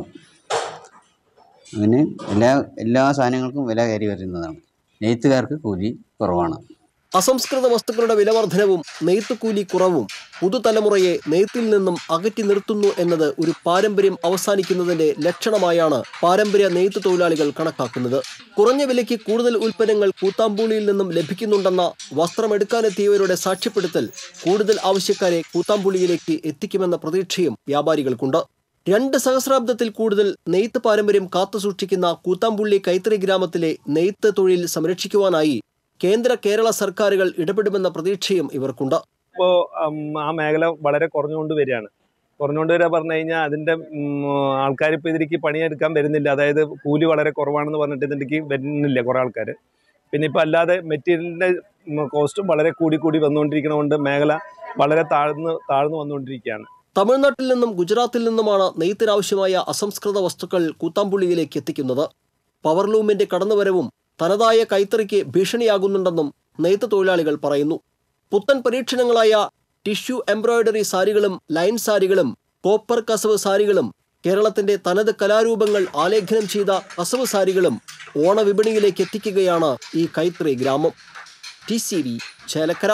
അങ്ങനെ എല്ലാ എല്ലാ സാധനങ്ങൾക്കും വില കയറി വരുന്നതാണ് നെയ്ത്തുകാർക്ക് കൂലി കുറവാണ് അസംസ്കൃത വസ്തുക്കളുടെ വിലവർധനവും നെയ്ത്തുകൂലി കുറവും പുതുതലമുറയെ നെയ്ത്തിൽ നിന്നും അകറ്റി നിർത്തുന്നു എന്നത് ഒരു പാരമ്പര്യം അവസാനിക്കുന്നതിന്റെ ലക്ഷണമായാണ് പാരമ്പര്യ നെയ്ത്ത് തൊഴിലാളികൾ കണക്കാക്കുന്നത് കുറഞ്ഞ വിലയ്ക്ക് കൂടുതൽ ഉൽപ്പന്നങ്ങൾ കൂത്താമ്പൂളിയിൽ നിന്നും ലഭിക്കുന്നുണ്ടെന്ന വസ്ത്രമെടുക്കാനെത്തിയവരുടെ സാക്ഷ്യപ്പെടുത്തൽ കൂടുതൽ ആവശ്യക്കാരെ കൂത്താമ്പുള്ളിയിലേക്ക് എത്തിക്കുമെന്ന പ്രതീക്ഷയും വ്യാപാരികൾക്കുണ്ട് രണ്ട് സഹസ്രാബ്ദത്തിൽ കൂടുതൽ നെയ്ത്ത് പാരമ്പര്യം കാത്തുസൂക്ഷിക്കുന്ന കൂത്താമ്പുള്ളി കൈത്തറി ഗ്രാമത്തിലെ നെയ്ത്ത് തൊഴിൽ സംരക്ഷിക്കുവാനായി കേന്ദ്ര കേരള സർക്കാരുകൾ ഇടപെടുമെന്ന പ്രതീക്ഷയും ഇവർക്കുണ്ട് ഇപ്പോൾ ആ മേഖല വളരെ കുറഞ്ഞുകൊണ്ട് വരികയാണ് കുറഞ്ഞുകൊണ്ട് വരിക പറഞ്ഞു കഴിഞ്ഞാൽ അതിൻ്റെ ആൾക്കാർ ഇപ്പോൾ ഇതിലേക്ക് പണിയെടുക്കാൻ വരുന്നില്ല അതായത് കൂലി വളരെ കുറവാണെന്ന് പറഞ്ഞിട്ട് ഇതിലേക്ക് വരുന്നില്ല കുറേ ആൾക്കാർ പിന്നെ ഇപ്പോൾ അല്ലാതെ മെറ്റീരിയലിൻ്റെ കോസ്റ്റും വളരെ കൂടി കൂടി വന്നുകൊണ്ടിരിക്കുന്നതുകൊണ്ട് മേഖല വളരെ താഴ്ന്ന് താഴ്ന്നു വന്നുകൊണ്ടിരിക്കുകയാണ് തമിഴ്നാട്ടിൽ നിന്നും ഗുജറാത്തിൽ നിന്നുമാണ് നെയ്ത്തിനാവശ്യമായ അസംസ്കൃത വസ്തുക്കൾ കൂത്താമ്പുള്ളിയിലേക്ക് എത്തിക്കുന്നത് പവർലൂമിന്റെ കടന്നുവരവും തനതായ കൈത്തറിക്ക് ഭീഷണിയാകുന്നുണ്ടെന്നും നെയ്ത്ത് തൊഴിലാളികൾ പറയുന്നു പുത്തൻ പരീക്ഷണങ്ങളായ ടിഷ്യൂ എംബ്രോയിഡറി സാരികളും ലൈൻ സാരികളും കോപ്പർ കസവ് സാരികളും കേരളത്തിന്റെ തനത് കലാരൂപങ്ങൾ ആലേഖനം ചെയ്ത കസവ് സാരികളും ഓണവിപണിയിലേക്ക് എത്തിക്കുകയാണ് ഈ കൈത്തറി ഗ്രാമം ടി സി വി ചേലക്കര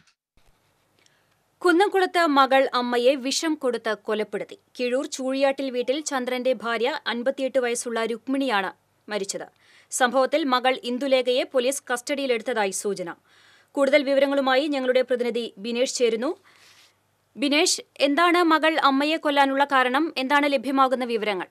കുന്നംകുളത്ത് മകൾ അമ്മയെ വിഷം കൊടുത്ത് കൊലപ്പെടുത്തി കിഴൂർ ചൂഴിയാട്ടിൽ വീട്ടിൽ ചന്ദ്രന്റെ ഭാര്യ അൻപത്തിയെട്ട് വയസ്സുള്ള രുക്മിണിയാണ് മരിച്ചത് സംഭവത്തിൽ മകൾ ഇന്ദുലേഖയെ പോലീസ് കസ്റ്റഡിയിലെടുത്തതായി സൂചന കൂടുതൽ വിവരങ്ങളുമായി ഞങ്ങളുടെ പ്രതിനിധി ബിനേഷ് ചേരുന്നു ബിനേഷ് എന്താണ് മകൾ അമ്മയെ കൊല്ലാനുള്ള കാരണം എന്താണ് ലഭ്യമാകുന്ന വിവരങ്ങൾ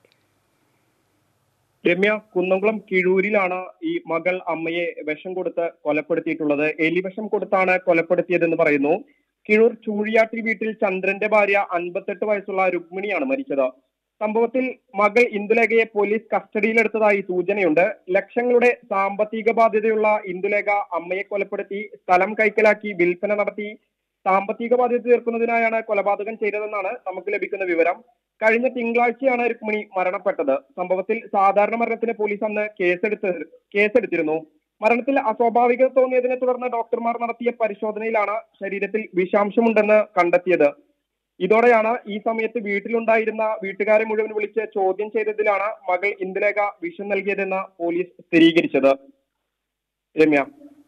രമ്യ കുന്നംകുളം കിഴൂരിലാണ് ഈ മകൾ അമ്മയെ വിഷം കൊടുത്ത് കൊലപ്പെടുത്തിയിട്ടുള്ളത് എലിവിഷം കൊടുത്താണ് കൊലപ്പെടുത്തിയതെന്ന് പറയുന്നു കിഴൂർ ചൂഴിയാട്ടി വീട്ടിൽ ചന്ദ്രന്റെ ഭാര്യ അൻപത്തെട്ട് വയസ്സുള്ള രുക്മിണിയാണ് മരിച്ചത് സംഭവത്തിൽ മകൾ ഇന്ദുലേഖയെ പോലീസ് കസ്റ്റഡിയിലെടുത്തതായി സൂചനയുണ്ട് ലക്ഷങ്ങളുടെ സാമ്പത്തിക ബാധ്യതയുള്ള ഇന്ദുലേഖ അമ്മയെ കൊലപ്പെടുത്തി സ്ഥലം കൈക്കലാക്കി വിൽപ്പന നടത്തി സാമ്പത്തിക ബാധ്യത തീർക്കുന്നതിനായാണ് കൊലപാതകം ചെയ്തതെന്നാണ് നമുക്ക് ലഭിക്കുന്ന വിവരം കഴിഞ്ഞ തിങ്കളാഴ്ചയാണ് രുക്മിണി മരണപ്പെട്ടത് സംഭവത്തിൽ സാധാരണ മരണത്തിന് പോലീസ് അന്ന് കേസെടുത്ത് കേസെടുത്തിരുന്നു മരണത്തിൽ അസ്വാഭാവികത തോന്നിയതിനെ തുടർന്ന് ഡോക്ടർമാർ നടത്തിയ പരിശോധനയിലാണ് ശരീരത്തിൽ വിഷാംശമുണ്ടെന്ന് കണ്ടെത്തിയത് ഇതോടെയാണ് ഈ സമയത്ത് വീട്ടിലുണ്ടായിരുന്ന വീട്ടുകാരെ മുഴുവൻ വിളിച്ച് ചോദ്യം ചെയ്തതിലാണ് മകൾ ഇന്ദുലേഖ വിഷം നൽകിയതെന്ന് പോലീസ് സ്ഥിരീകരിച്ചത് രമ്യ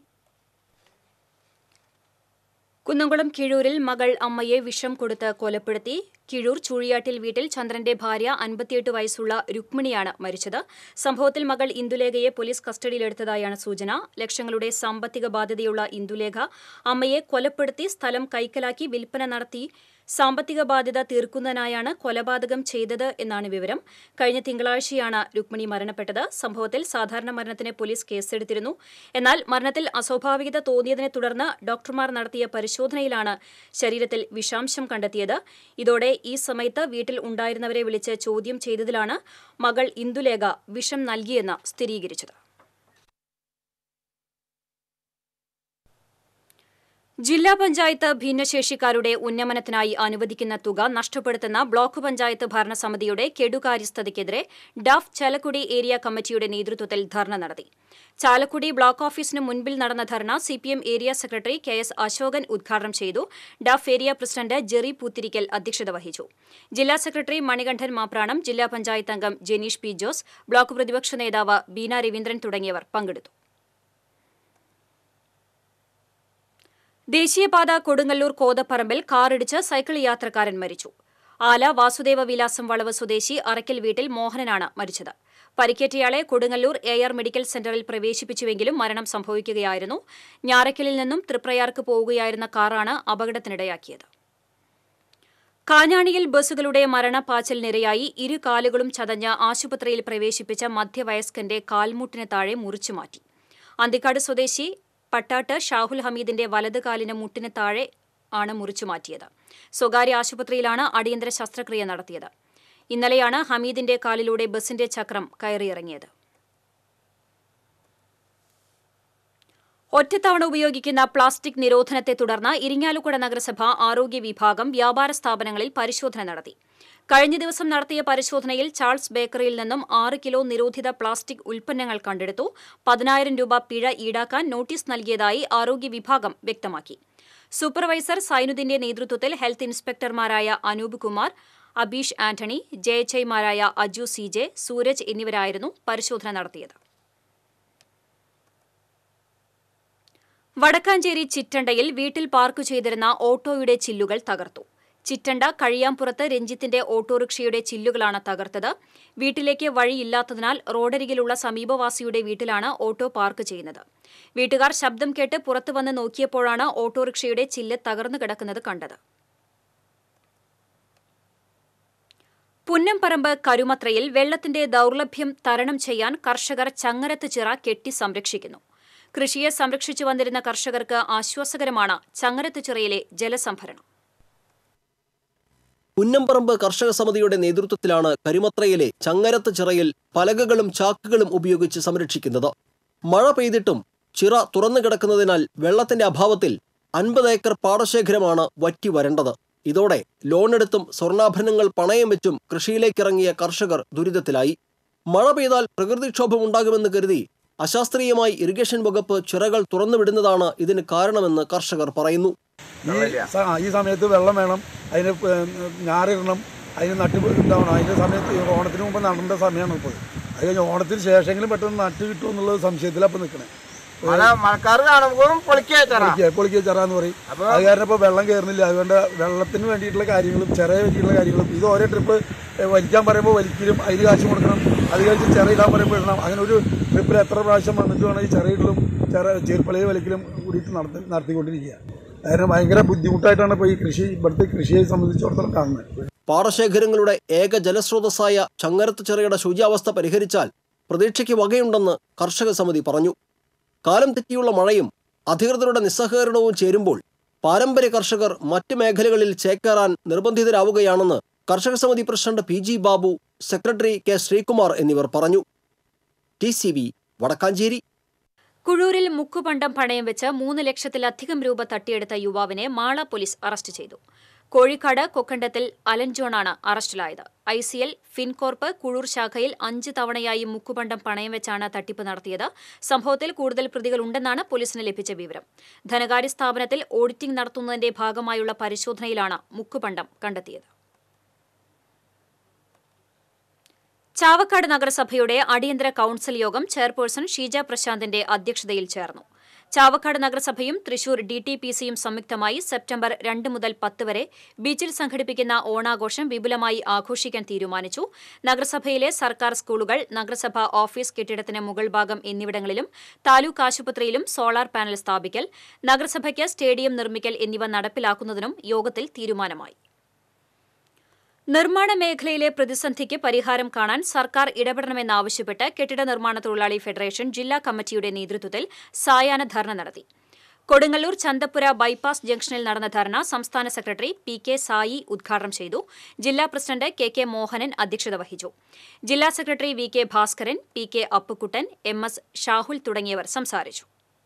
കുന്നംകുളം കിഴൂരിൽ മകൾ അമ്മയെ വിഷം കൊടുത്ത് കൊലപ്പെടുത്തി കിഴൂർ ചൂഴിയാട്ടിൽ വീട്ടിൽ ചന്ദ്രന്റെ ഭാര്യ അൻപത്തിയെട്ട് വയസ്സുള്ള രുക്മിണിയാണ് മരിച്ചത് സംഭവത്തിൽ മകൾ ഇന്ദുലേഖയെ പോലീസ് കസ്റ്റഡിയിലെടുത്തതായാണ് സൂചന ലക്ഷങ്ങളുടെ സാമ്പത്തിക ബാധ്യതയുള്ള ഇന്ദുലേഖ അമ്മയെ കൊലപ്പെടുത്തി സ്ഥലം കൈക്കലാക്കി വിൽപ്പന നടത്തി സാമ്പത്തിക ബാധ്യത തീർക്കുന്നതിനായാണ് കൊലപാതകം ചെയ്തത് എന്നാണ് വിവരം കഴിഞ്ഞ തിങ്കളാഴ്ചയാണ് രുക്മിണി മരണപ്പെട്ടത് സംഭവത്തിൽ സാധാരണ മരണത്തിന് പോലീസ് കേസെടുത്തിരുന്നു എന്നാൽ മരണത്തിൽ അസ്വാഭാവികത തോന്നിയതിനെ തുടർന്ന് ഡോക്ടർമാർ നടത്തിയ പരിശോധനയിലാണ് ശരീരത്തിൽ വിഷാംശം കണ്ടെത്തിയത് ഇതോടെ ഈ സമയത്ത് വീട്ടിൽ ഉണ്ടായിരുന്നവരെ വിളിച്ച് ചോദ്യം ചെയ്തതിലാണ് മകൾ ഇന്ദുലേഖ വിഷം നൽകിയെന്ന് സ്ഥിരീകരിച്ചത് ജില്ലാ പഞ്ചായത്ത് ഭിന്നശേഷിക്കാരുടെ ഉന്നമനത്തിനായി അനുവദിക്കുന്ന തുക നഷ്ടപ്പെടുത്തുന്ന ബ്ലോക്ക് പഞ്ചായത്ത് ഭരണസമിതിയുടെ കെടുകാര്യസ്ഥതയ്ക്കെതിരെ ഡാഫ് ചാലക്കുടി ഏരിയ കമ്മിറ്റിയുടെ നേതൃത്വത്തിൽ ധർണ നടത്തി ചാലക്കുടി ബ്ലോക്ക് ഓഫീസിന് മുൻപിൽ നടന്ന dharna CPM area secretary K S Ashokan ഉദ്ഘാടനം ചെയ്തു ഡാഫ് ഏരിയ പ്രസിഡന്റ് ജെറി പൂത്തിരിക്കൽ അധ്യക്ഷത വഹിച്ചു ജില്ലാ സെക്രട്ടറി മണികണ്ഠൻ മാപ്രാണം ജില്ലാ പഞ്ചായത്ത് അംഗം ജെനീഷ് പി ജോസ് ബ്ലോക്ക് പ്രതിപക്ഷ നേതാവ് ബീന രവീന്ദ്രൻ തുടങ്ങിയവർ പങ്കെടുത്തു ദേശീയപാത കൊടുങ്ങല്ലൂർ കോതപ്പറമ്പിൽ കാറിടിച്ച് സൈക്കിൾ യാത്രക്കാരൻ മരിച്ചു ആല വാസുദേവ വിലാസം വളവ് സ്വദേശി അറയ്ക്കൽ വീട്ടിൽ മോഹനനാണ് മരിച്ചത് പരിക്കേറ്റയാളെ കൊടുങ്ങല്ലൂർ എ ആർ മെഡിക്കൽ സെന്ററിൽ പ്രവേശിപ്പിച്ചുവെങ്കിലും മരണം സംഭവിക്കുകയായിരുന്നു ഞാറയ്ക്കലിൽ നിന്നും തൃപ്രയാർക്ക് പോവുകയായിരുന്ന കാറാണ് അപകടത്തിനിടയാക്കിയത് കാഞ്ഞാണിയിൽ ബസ്സുകളുടെ മരണപ്പാച്ചലിനിരയായി ഇരു കാലുകളും ചതഞ്ഞ് ആശുപത്രിയിൽ പ്രവേശിപ്പിച്ച മധ്യവയസ്കന്റെ കാൽമുട്ടിന് താഴെ മുറിച്ചുമാറ്റി അന്തിക്കാട് സ്വദേശി പട്ടാട്ട് ഷാഹുൽ ഹമീദിന്റെ വലത് കാലിന് മുട്ടിന് താഴെ ആണ് മുറിച്ചു മാറ്റിയത് സ്വകാര്യ ആശുപത്രിയിലാണ് അടിയന്തര ശസ്ത്രക്രിയ നടത്തിയത് ഇന്നലെയാണ് ഹമീദിന്റെ കാലിലൂടെ ബസിന്റെ ചക്രം കയറിയിറങ്ങിയത് ഒറ്റത്തവണ ഉപയോഗിക്കുന്ന പ്ലാസ്റ്റിക് നിരോധനത്തെ തുടർന്ന് ഇരിങ്ങാലക്കുട നഗരസഭ ആരോഗ്യ വിഭാഗം വ്യാപാര സ്ഥാപനങ്ങളിൽ പരിശോധന നടത്തി കഴിഞ്ഞ ദിവസം നടത്തിയ പരിശോധനയിൽ ചാൾസ് ബേക്കറിയിൽ നിന്നും ആറ് കിലോ നിരോധിത പ്ലാസ്റ്റിക് ഉൽപ്പന്നങ്ങൾ കണ്ടെടുത്തു പതിനായിരം രൂപ പിഴ ഈടാക്കാൻ നോട്ടീസ് നൽകിയതായി ആരോഗ്യ വിഭാഗം വ്യക്തമാക്കി സൂപ്പർവൈസർ സൈനുദ്ദീന്റെ നേതൃത്വത്തിൽ ഹെൽത്ത് ഇൻസ്പെക്ടർമാരായ അനൂപ് കുമാർ അബീഷ് ആന്റണി ജയച്ചൈമാരായ അജു സി ജെ സൂരജ് എന്നിവരായിരുന്നു പരിശോധന നടത്തിയത് വടക്കാഞ്ചേരി ചിറ്റണ്ടയിൽ വീട്ടിൽ പാർക്ക് ചെയ്തിരുന്ന ഓട്ടോയുടെ ചില്ലുകൾ തകർത്തു ചിറ്റണ്ട കഴിയാമ്പുറത്ത് രഞ്ജിത്തിന്റെ ഓട്ടോറിക്ഷയുടെ ചില്ലുകളാണ് തകർത്തത് വീട്ടിലേക്ക് വഴിയില്ലാത്തതിനാൽ റോഡരികിലുള്ള സമീപവാസിയുടെ വീട്ടിലാണ് ഓട്ടോ പാർക്ക് ചെയ്യുന്നത് വീട്ടുകാർ ശബ്ദം കേട്ട് പുറത്തു വന്ന് നോക്കിയപ്പോഴാണ് ഓട്ടോറിക്ഷയുടെ ചില്ല് തകർന്നു കിടക്കുന്നത് കണ്ടത് പുന്നംപറമ്പ് കരുമത്രയിൽ വെള്ളത്തിന്റെ ദൗർലഭ്യം തരണം ചെയ്യാൻ കർഷകർ ചങ്ങരത്ത് ചിറ കെട്ടി സംരക്ഷിക്കുന്നു കൃഷിയെ സംരക്ഷിച്ചു വന്നിരുന്ന കർഷകർക്ക് ആശ്വാസകരമാണ് ചങ്ങരത്ത് ചിറയിലെ ജലസംഭരണം പുന്നംപറമ്പ് കർഷക സമിതിയുടെ നേതൃത്വത്തിലാണ് കരിമത്രയിലെ ചങ്ങരത്ത് ചിറയിൽ പലകകളും ചാക്കുകളും ഉപയോഗിച്ച് സംരക്ഷിക്കുന്നത് മഴ പെയ്തിട്ടും ചിറ തുറന്നു കിടക്കുന്നതിനാൽ വെള്ളത്തിന്റെ അഭാവത്തിൽ അൻപത് ഏക്കർ പാടശേഖരമാണ് വറ്റി വരേണ്ടത് ഇതോടെ ലോണെടുത്തും സ്വർണ്ണാഭരണങ്ങൾ പണയം വെച്ചും കൃഷിയിലേക്കിറങ്ങിയ കർഷകർ ദുരിതത്തിലായി മഴ പെയ്താൽ പ്രകൃതിക്ഷോഭം ഉണ്ടാകുമെന്ന് കരുതി അശാസ്ത്രീയമായി ഇറിഗേഷൻ വകുപ്പ് ചിറകൾ തുറന്നുവിടുന്നതാണ് ഇതിന് കാരണമെന്ന് കർഷകർ പറയുന്നു ഈ സ- ഈ സമയത്ത് വെള്ളം വേണം അതിന് പ- ഞാറിടണം അതിന് നട്ട് ഉണ്ടാവണം അതിൻ്റെ സമയത്ത് ഈ ഓണത്തിന് മുമ്പ് നടേണ്ട സമയമാണ് ഇപ്പോൾ അത് കഴിഞ്ഞ് ഓണത്തിന് ശേഷമെങ്കിലും പെട്ടെന്ന് നട്ട് കിട്ടും എന്നുള്ള സംശയത്തിലാണ് ഇപ്പോൾ നിൽക്കണേ മഴക്കാറ് കാണുമ്പോൾ പൊളിക്കേറ്റാ പൊളിക്കുക ചെറ എന്ന് പറയും അത് കാരണം ഇപ്പോൾ വെള്ളം കയറുന്നില്ല അതുകൊണ്ട് വെള്ളത്തിന് വേണ്ടിയിട്ടുള്ള കാര്യങ്ങളും ചെറിയ വേണ്ടിയിട്ടുള്ള കാര്യങ്ങളും ഇത് ഓരോ ട്രിപ്പ് വലിക്കാൻ പറയുമ്പോൾ വലിക്കലും അതിന് കാശ് കൊടുക്കണം അത് കഴിച്ച് ചെറ ഇടാൻ പറയുമ്പോൾ ഇടണം അങ്ങനെ ഒരു ട്രിപ്പിൽ എത്ര പ്രാവശ്യം വന്നിട്ട് വേണം ഈ ചെറയിടലും ചെറ ചെറുപ്പളയെ വലിക്കലും കൂടിയിട്ട് നടത്തി നടത്തിക്കൊണ്ടിരിക്കുക കാരണം ഭയങ്കര ബുദ്ധിമുട്ടായിട്ടാണ് ഇപ്പോൾ ഈ കൃഷി ഇവിടുത്തെ കൃഷിയെ സംബന്ധിച്ചിടത്തോളം കാണുന്നത് പാടശേഖരങ്ങളുടെ ഏക ജലസ്രോതസ്സായ ചങ്ങരത്ത് ചിറയുടെ ശുചിയാവസ്ഥ പരിഹരിച്ചാൽ പ്രതീക്ഷയ്ക്ക് വകയുണ്ടെന്ന് കർഷക സമിതി പറഞ്ഞു കാലം തെറ്റിയുള്ള മഴയും അധികൃതരുടെ നിസ്സഹകരണവും ചേരുമ്പോൾ പാരമ്പര്യ കർഷകർ മറ്റ് മേഖലകളിൽ ചേക്കേറാൻ നിർബന്ധിതരാവുകയാണെന്ന് കർഷക സമിതി president P G Babu secretary K Sreekumar എന്നിവർ പറഞ്ഞു ടി സി വി വടക്കാഞ്ചേരി കുഴൂരിൽ മുക്കുപണ്ടം പണയം വെച്ച് മൂന്ന് ലക്ഷത്തിലധികം രൂപ തട്ടിയെടുത്ത യുവാവിനെ മാള പോലീസ് അറസ്റ്റ് ചെയ്തു കോഴിക്കാട് കൊക്കണ്ടത്തിൽ അലൻ ജോണാണ് അറസ്റ്റിലായത് I C L Fincorp Kuzhur ശാഖയിൽ അഞ്ച് തവണയായി മുക്കുപണ്ടം പണയം വെച്ചാണ് തട്ടിപ്പ് നടത്തിയത് സംഭവത്തിൽ കൂടുതൽ പ്രതികളുണ്ടെന്നാണ് പോലീസിന് ലഭിച്ച വിവരം ധനകാര്യ സ്ഥാപനത്തിൽ ഓഡിറ്റിംഗ് നടത്തുന്നതിന്റെ ഭാഗമായുള്ള പരിശോധനയിലാണ് മുക്കുപണ്ടം കണ്ടെത്തിയത് ചാവക്കാട് നഗരസഭയുടെ അടിയന്തര കൌൺസിൽ യോഗം ചെയർപേഴ്സൺ ഷീജ പ്രശാന്തിന്റെ അധ്യക്ഷതയിൽ ചേർന്നു ചാവക്കാട് നഗരസഭയും തൃശൂർ ഡി ടി പി സിയും സംയുക്തമായി സെപ്റ്റംബർ രണ്ട് മുതൽ പത്ത് വരെ ബീച്ചിൽ സംഘടിപ്പിക്കുന്ന ഓണാഘോഷം വിപുലമായി ആഘോഷിക്കാൻ തീരുമാനിച്ചു നഗരസഭയിലെ സർക്കാർ സ്കൂളുകൾ നഗരസഭ ഓഫീസ് കെട്ടിടത്തിന് മുകൾ ഭാഗം എന്നിവിടങ്ങളിലും താലൂക്ക് ആശുപത്രിയിലും സോളാർ പാനൽ സ്ഥാപിക്കൽ നഗരസഭയ്ക്ക് സ്റ്റേഡിയം നിർമ്മിക്കൽ എന്നിവ നടപ്പിലാക്കുന്നതിനും യോഗത്തിൽ തീരുമാനമായി നിർമ്മാണ മേഖലയിലെ പ്രതിസന്ധിക്ക് പരിഹാരം കാണാൻ സർക്കാർ ഇടപെടണമെന്നാവശ്യപ്പെട്ട് കെട്ടിട നിർമ്മാണ തൊഴിലാളി ഫെഡറേഷൻ ജില്ലാ കമ്മിറ്റിയുടെ നേതൃത്വത്തിൽ സായാഹ്ന ധർണ നടത്തി കൊടുങ്ങല്ലൂർ ചന്തപ്പുര ബൈപ്പാസ് ജംഗ്ഷനിൽ നടന്ന ധർണ സംസ്ഥാന സെക്രട്ടറി പി കെ സായി ഉദ്ഘാടനം ചെയ്തു ജില്ലാ പ്രസിഡന്റ് കെ കെ മോഹനൻ അധ്യക്ഷത വഹിച്ചു ജില്ലാ secretary V K Bhaskaran P K Appukuttan M S Shahul തുടങ്ങിയവർ സംസാരിച്ചു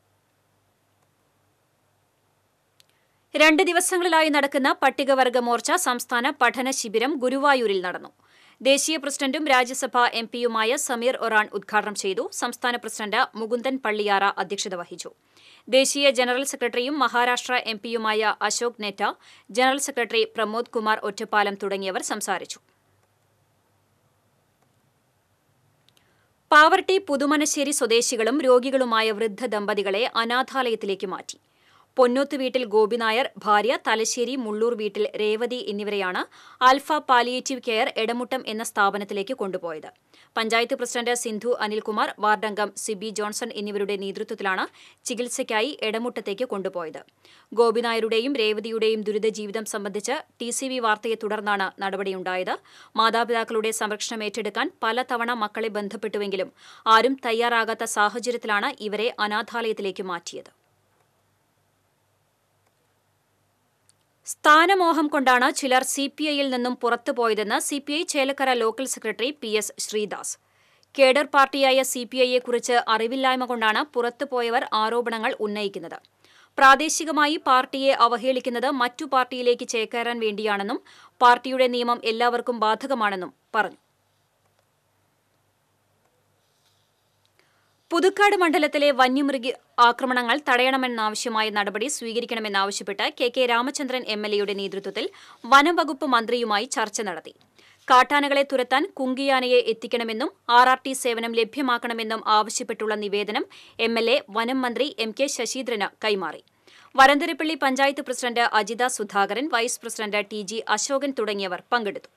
രണ്ട് ദിവസങ്ങളിലായി നടക്കുന്ന പട്ടികവർഗ മോർച്ച സംസ്ഥാന പഠന ശിബിരം ഗുരുവായൂരിൽ നടന്നു ദേശീയ പ്രസിഡന്റും രാജ്യസഭാ എം പിയുമായ സമീർ ഒറാൻ ഉദ്ഘാടനം ചെയ്തു സംസ്ഥാന പ്രസിഡന്റ് മുകുന്ദൻ പള്ളിയാറ അധ്യക്ഷത വഹിച്ചു ദേശീയ ജനറൽ സെക്രട്ടറിയും മഹാരാഷ്ട്ര എം പിയുമായ അശോക് നെറ്റ ജനറൽ സെക്രട്ടറി പ്രമോദ് കുമാർ ഒറ്റപ്പാലം തുടങ്ങിയവർ സംസാരിച്ചു പാവർട്ടി പുതുമനശ്ശേരി സ്വദേശികളും രോഗികളുമായ വൃദ്ധ ദമ്പതികളെ അനാഥാലയത്തിലേക്ക് മാറ്റി പൊന്നോത്ത് വീട്ടിൽ ഗോപിനായർ ഭാര്യ തലശ്ശേരി മുള്ളൂർ വീട്ടിൽ രേവതി എന്നിവരെയാണ് ആൽഫ പാലിയേറ്റീവ് കെയർ എടമുട്ടം എന്ന സ്ഥാപനത്തിലേക്ക് കൊണ്ടുപോയത് പഞ്ചായത്ത് പ്രസിഡന്റ് സിന്ധു അനിൽകുമാർ വാർഡംഗം സിബി ജോൺസൺ എന്നിവരുടെ നേതൃത്വത്തിലാണ് ചികിത്സയ്ക്കായി എടമുട്ടത്തേക്ക് കൊണ്ടുപോയത് ഗോപിനായരുടെയും രേവതിയുടെയും ദുരിത ജീവിതം സംബന്ധിച്ച് ടി സി വി വാർത്തയെ തുടർന്നാണ് നടപടിയുണ്ടായത് മാതാപിതാക്കളുടെ സംരക്ഷണം ഏറ്റെടുക്കാൻ പലതവണ മക്കളെ ബന്ധപ്പെട്ടുവെങ്കിലും ആരും തയ്യാറാകാത്ത സാഹചര്യത്തിലാണ് ഇവരെ അനാഥാലയത്തിലേക്ക് മാറ്റിയത് സ്ഥാനമോഹം കൊണ്ടാണ് ചിലർ സി പി ഐയിൽ നിന്നും പുറത്തുപോയതെന്ന് C P I Chelakkara local secretary P S Sreedas cadre പാർട്ടിയായ സി പി ഐയെക്കുറിച്ച് അറിവില്ലായ്മ കൊണ്ടാണ് പുറത്തുപോയവർ ആരോപണങ്ങൾ ഉന്നയിക്കുന്നത് പ്രാദേശികമായി പാർട്ടിയെ അവഹേളിക്കുന്നത് മറ്റു പാർട്ടിയിലേക്ക് ചേക്കേറാൻ വേണ്ടിയാണെന്നും പാർട്ടിയുടെ നിയമം എല്ലാവർക്കും ബാധകമാണെന്നും പറഞ്ഞു പുതുക്കാട് മണ്ഡലത്തിലെ വന്യമൃഗ ആക്രമണങ്ങൾ തടയണമെന്നാവശ്യമായ നടപടി സ്വീകരിക്കണമെന്നാവശ്യപ്പെട്ട് K K Ramachandran M L എയുടെ നേതൃത്വത്തിൽ വനംവകുപ്പ് മന്ത്രിയുമായി ചർച്ച നടത്തി കാട്ടാനകളെ തുരത്താൻ കുങ്കിയാനയെ എത്തിക്കണമെന്നും ആർ ആർ ടി സേവനം ലഭ്യമാക്കണമെന്നും ആവശ്യപ്പെട്ടുള്ള നിവേദനം എം എൽ എ വനം മന്ത്രി എം കെ ശശീന്ദ്രന് കൈമാറി Varantharappilly panchayat president Ajitha Sudhakaran vice president T G Ashokan തുടങ്ങിയവർ പങ്കെടുത്തു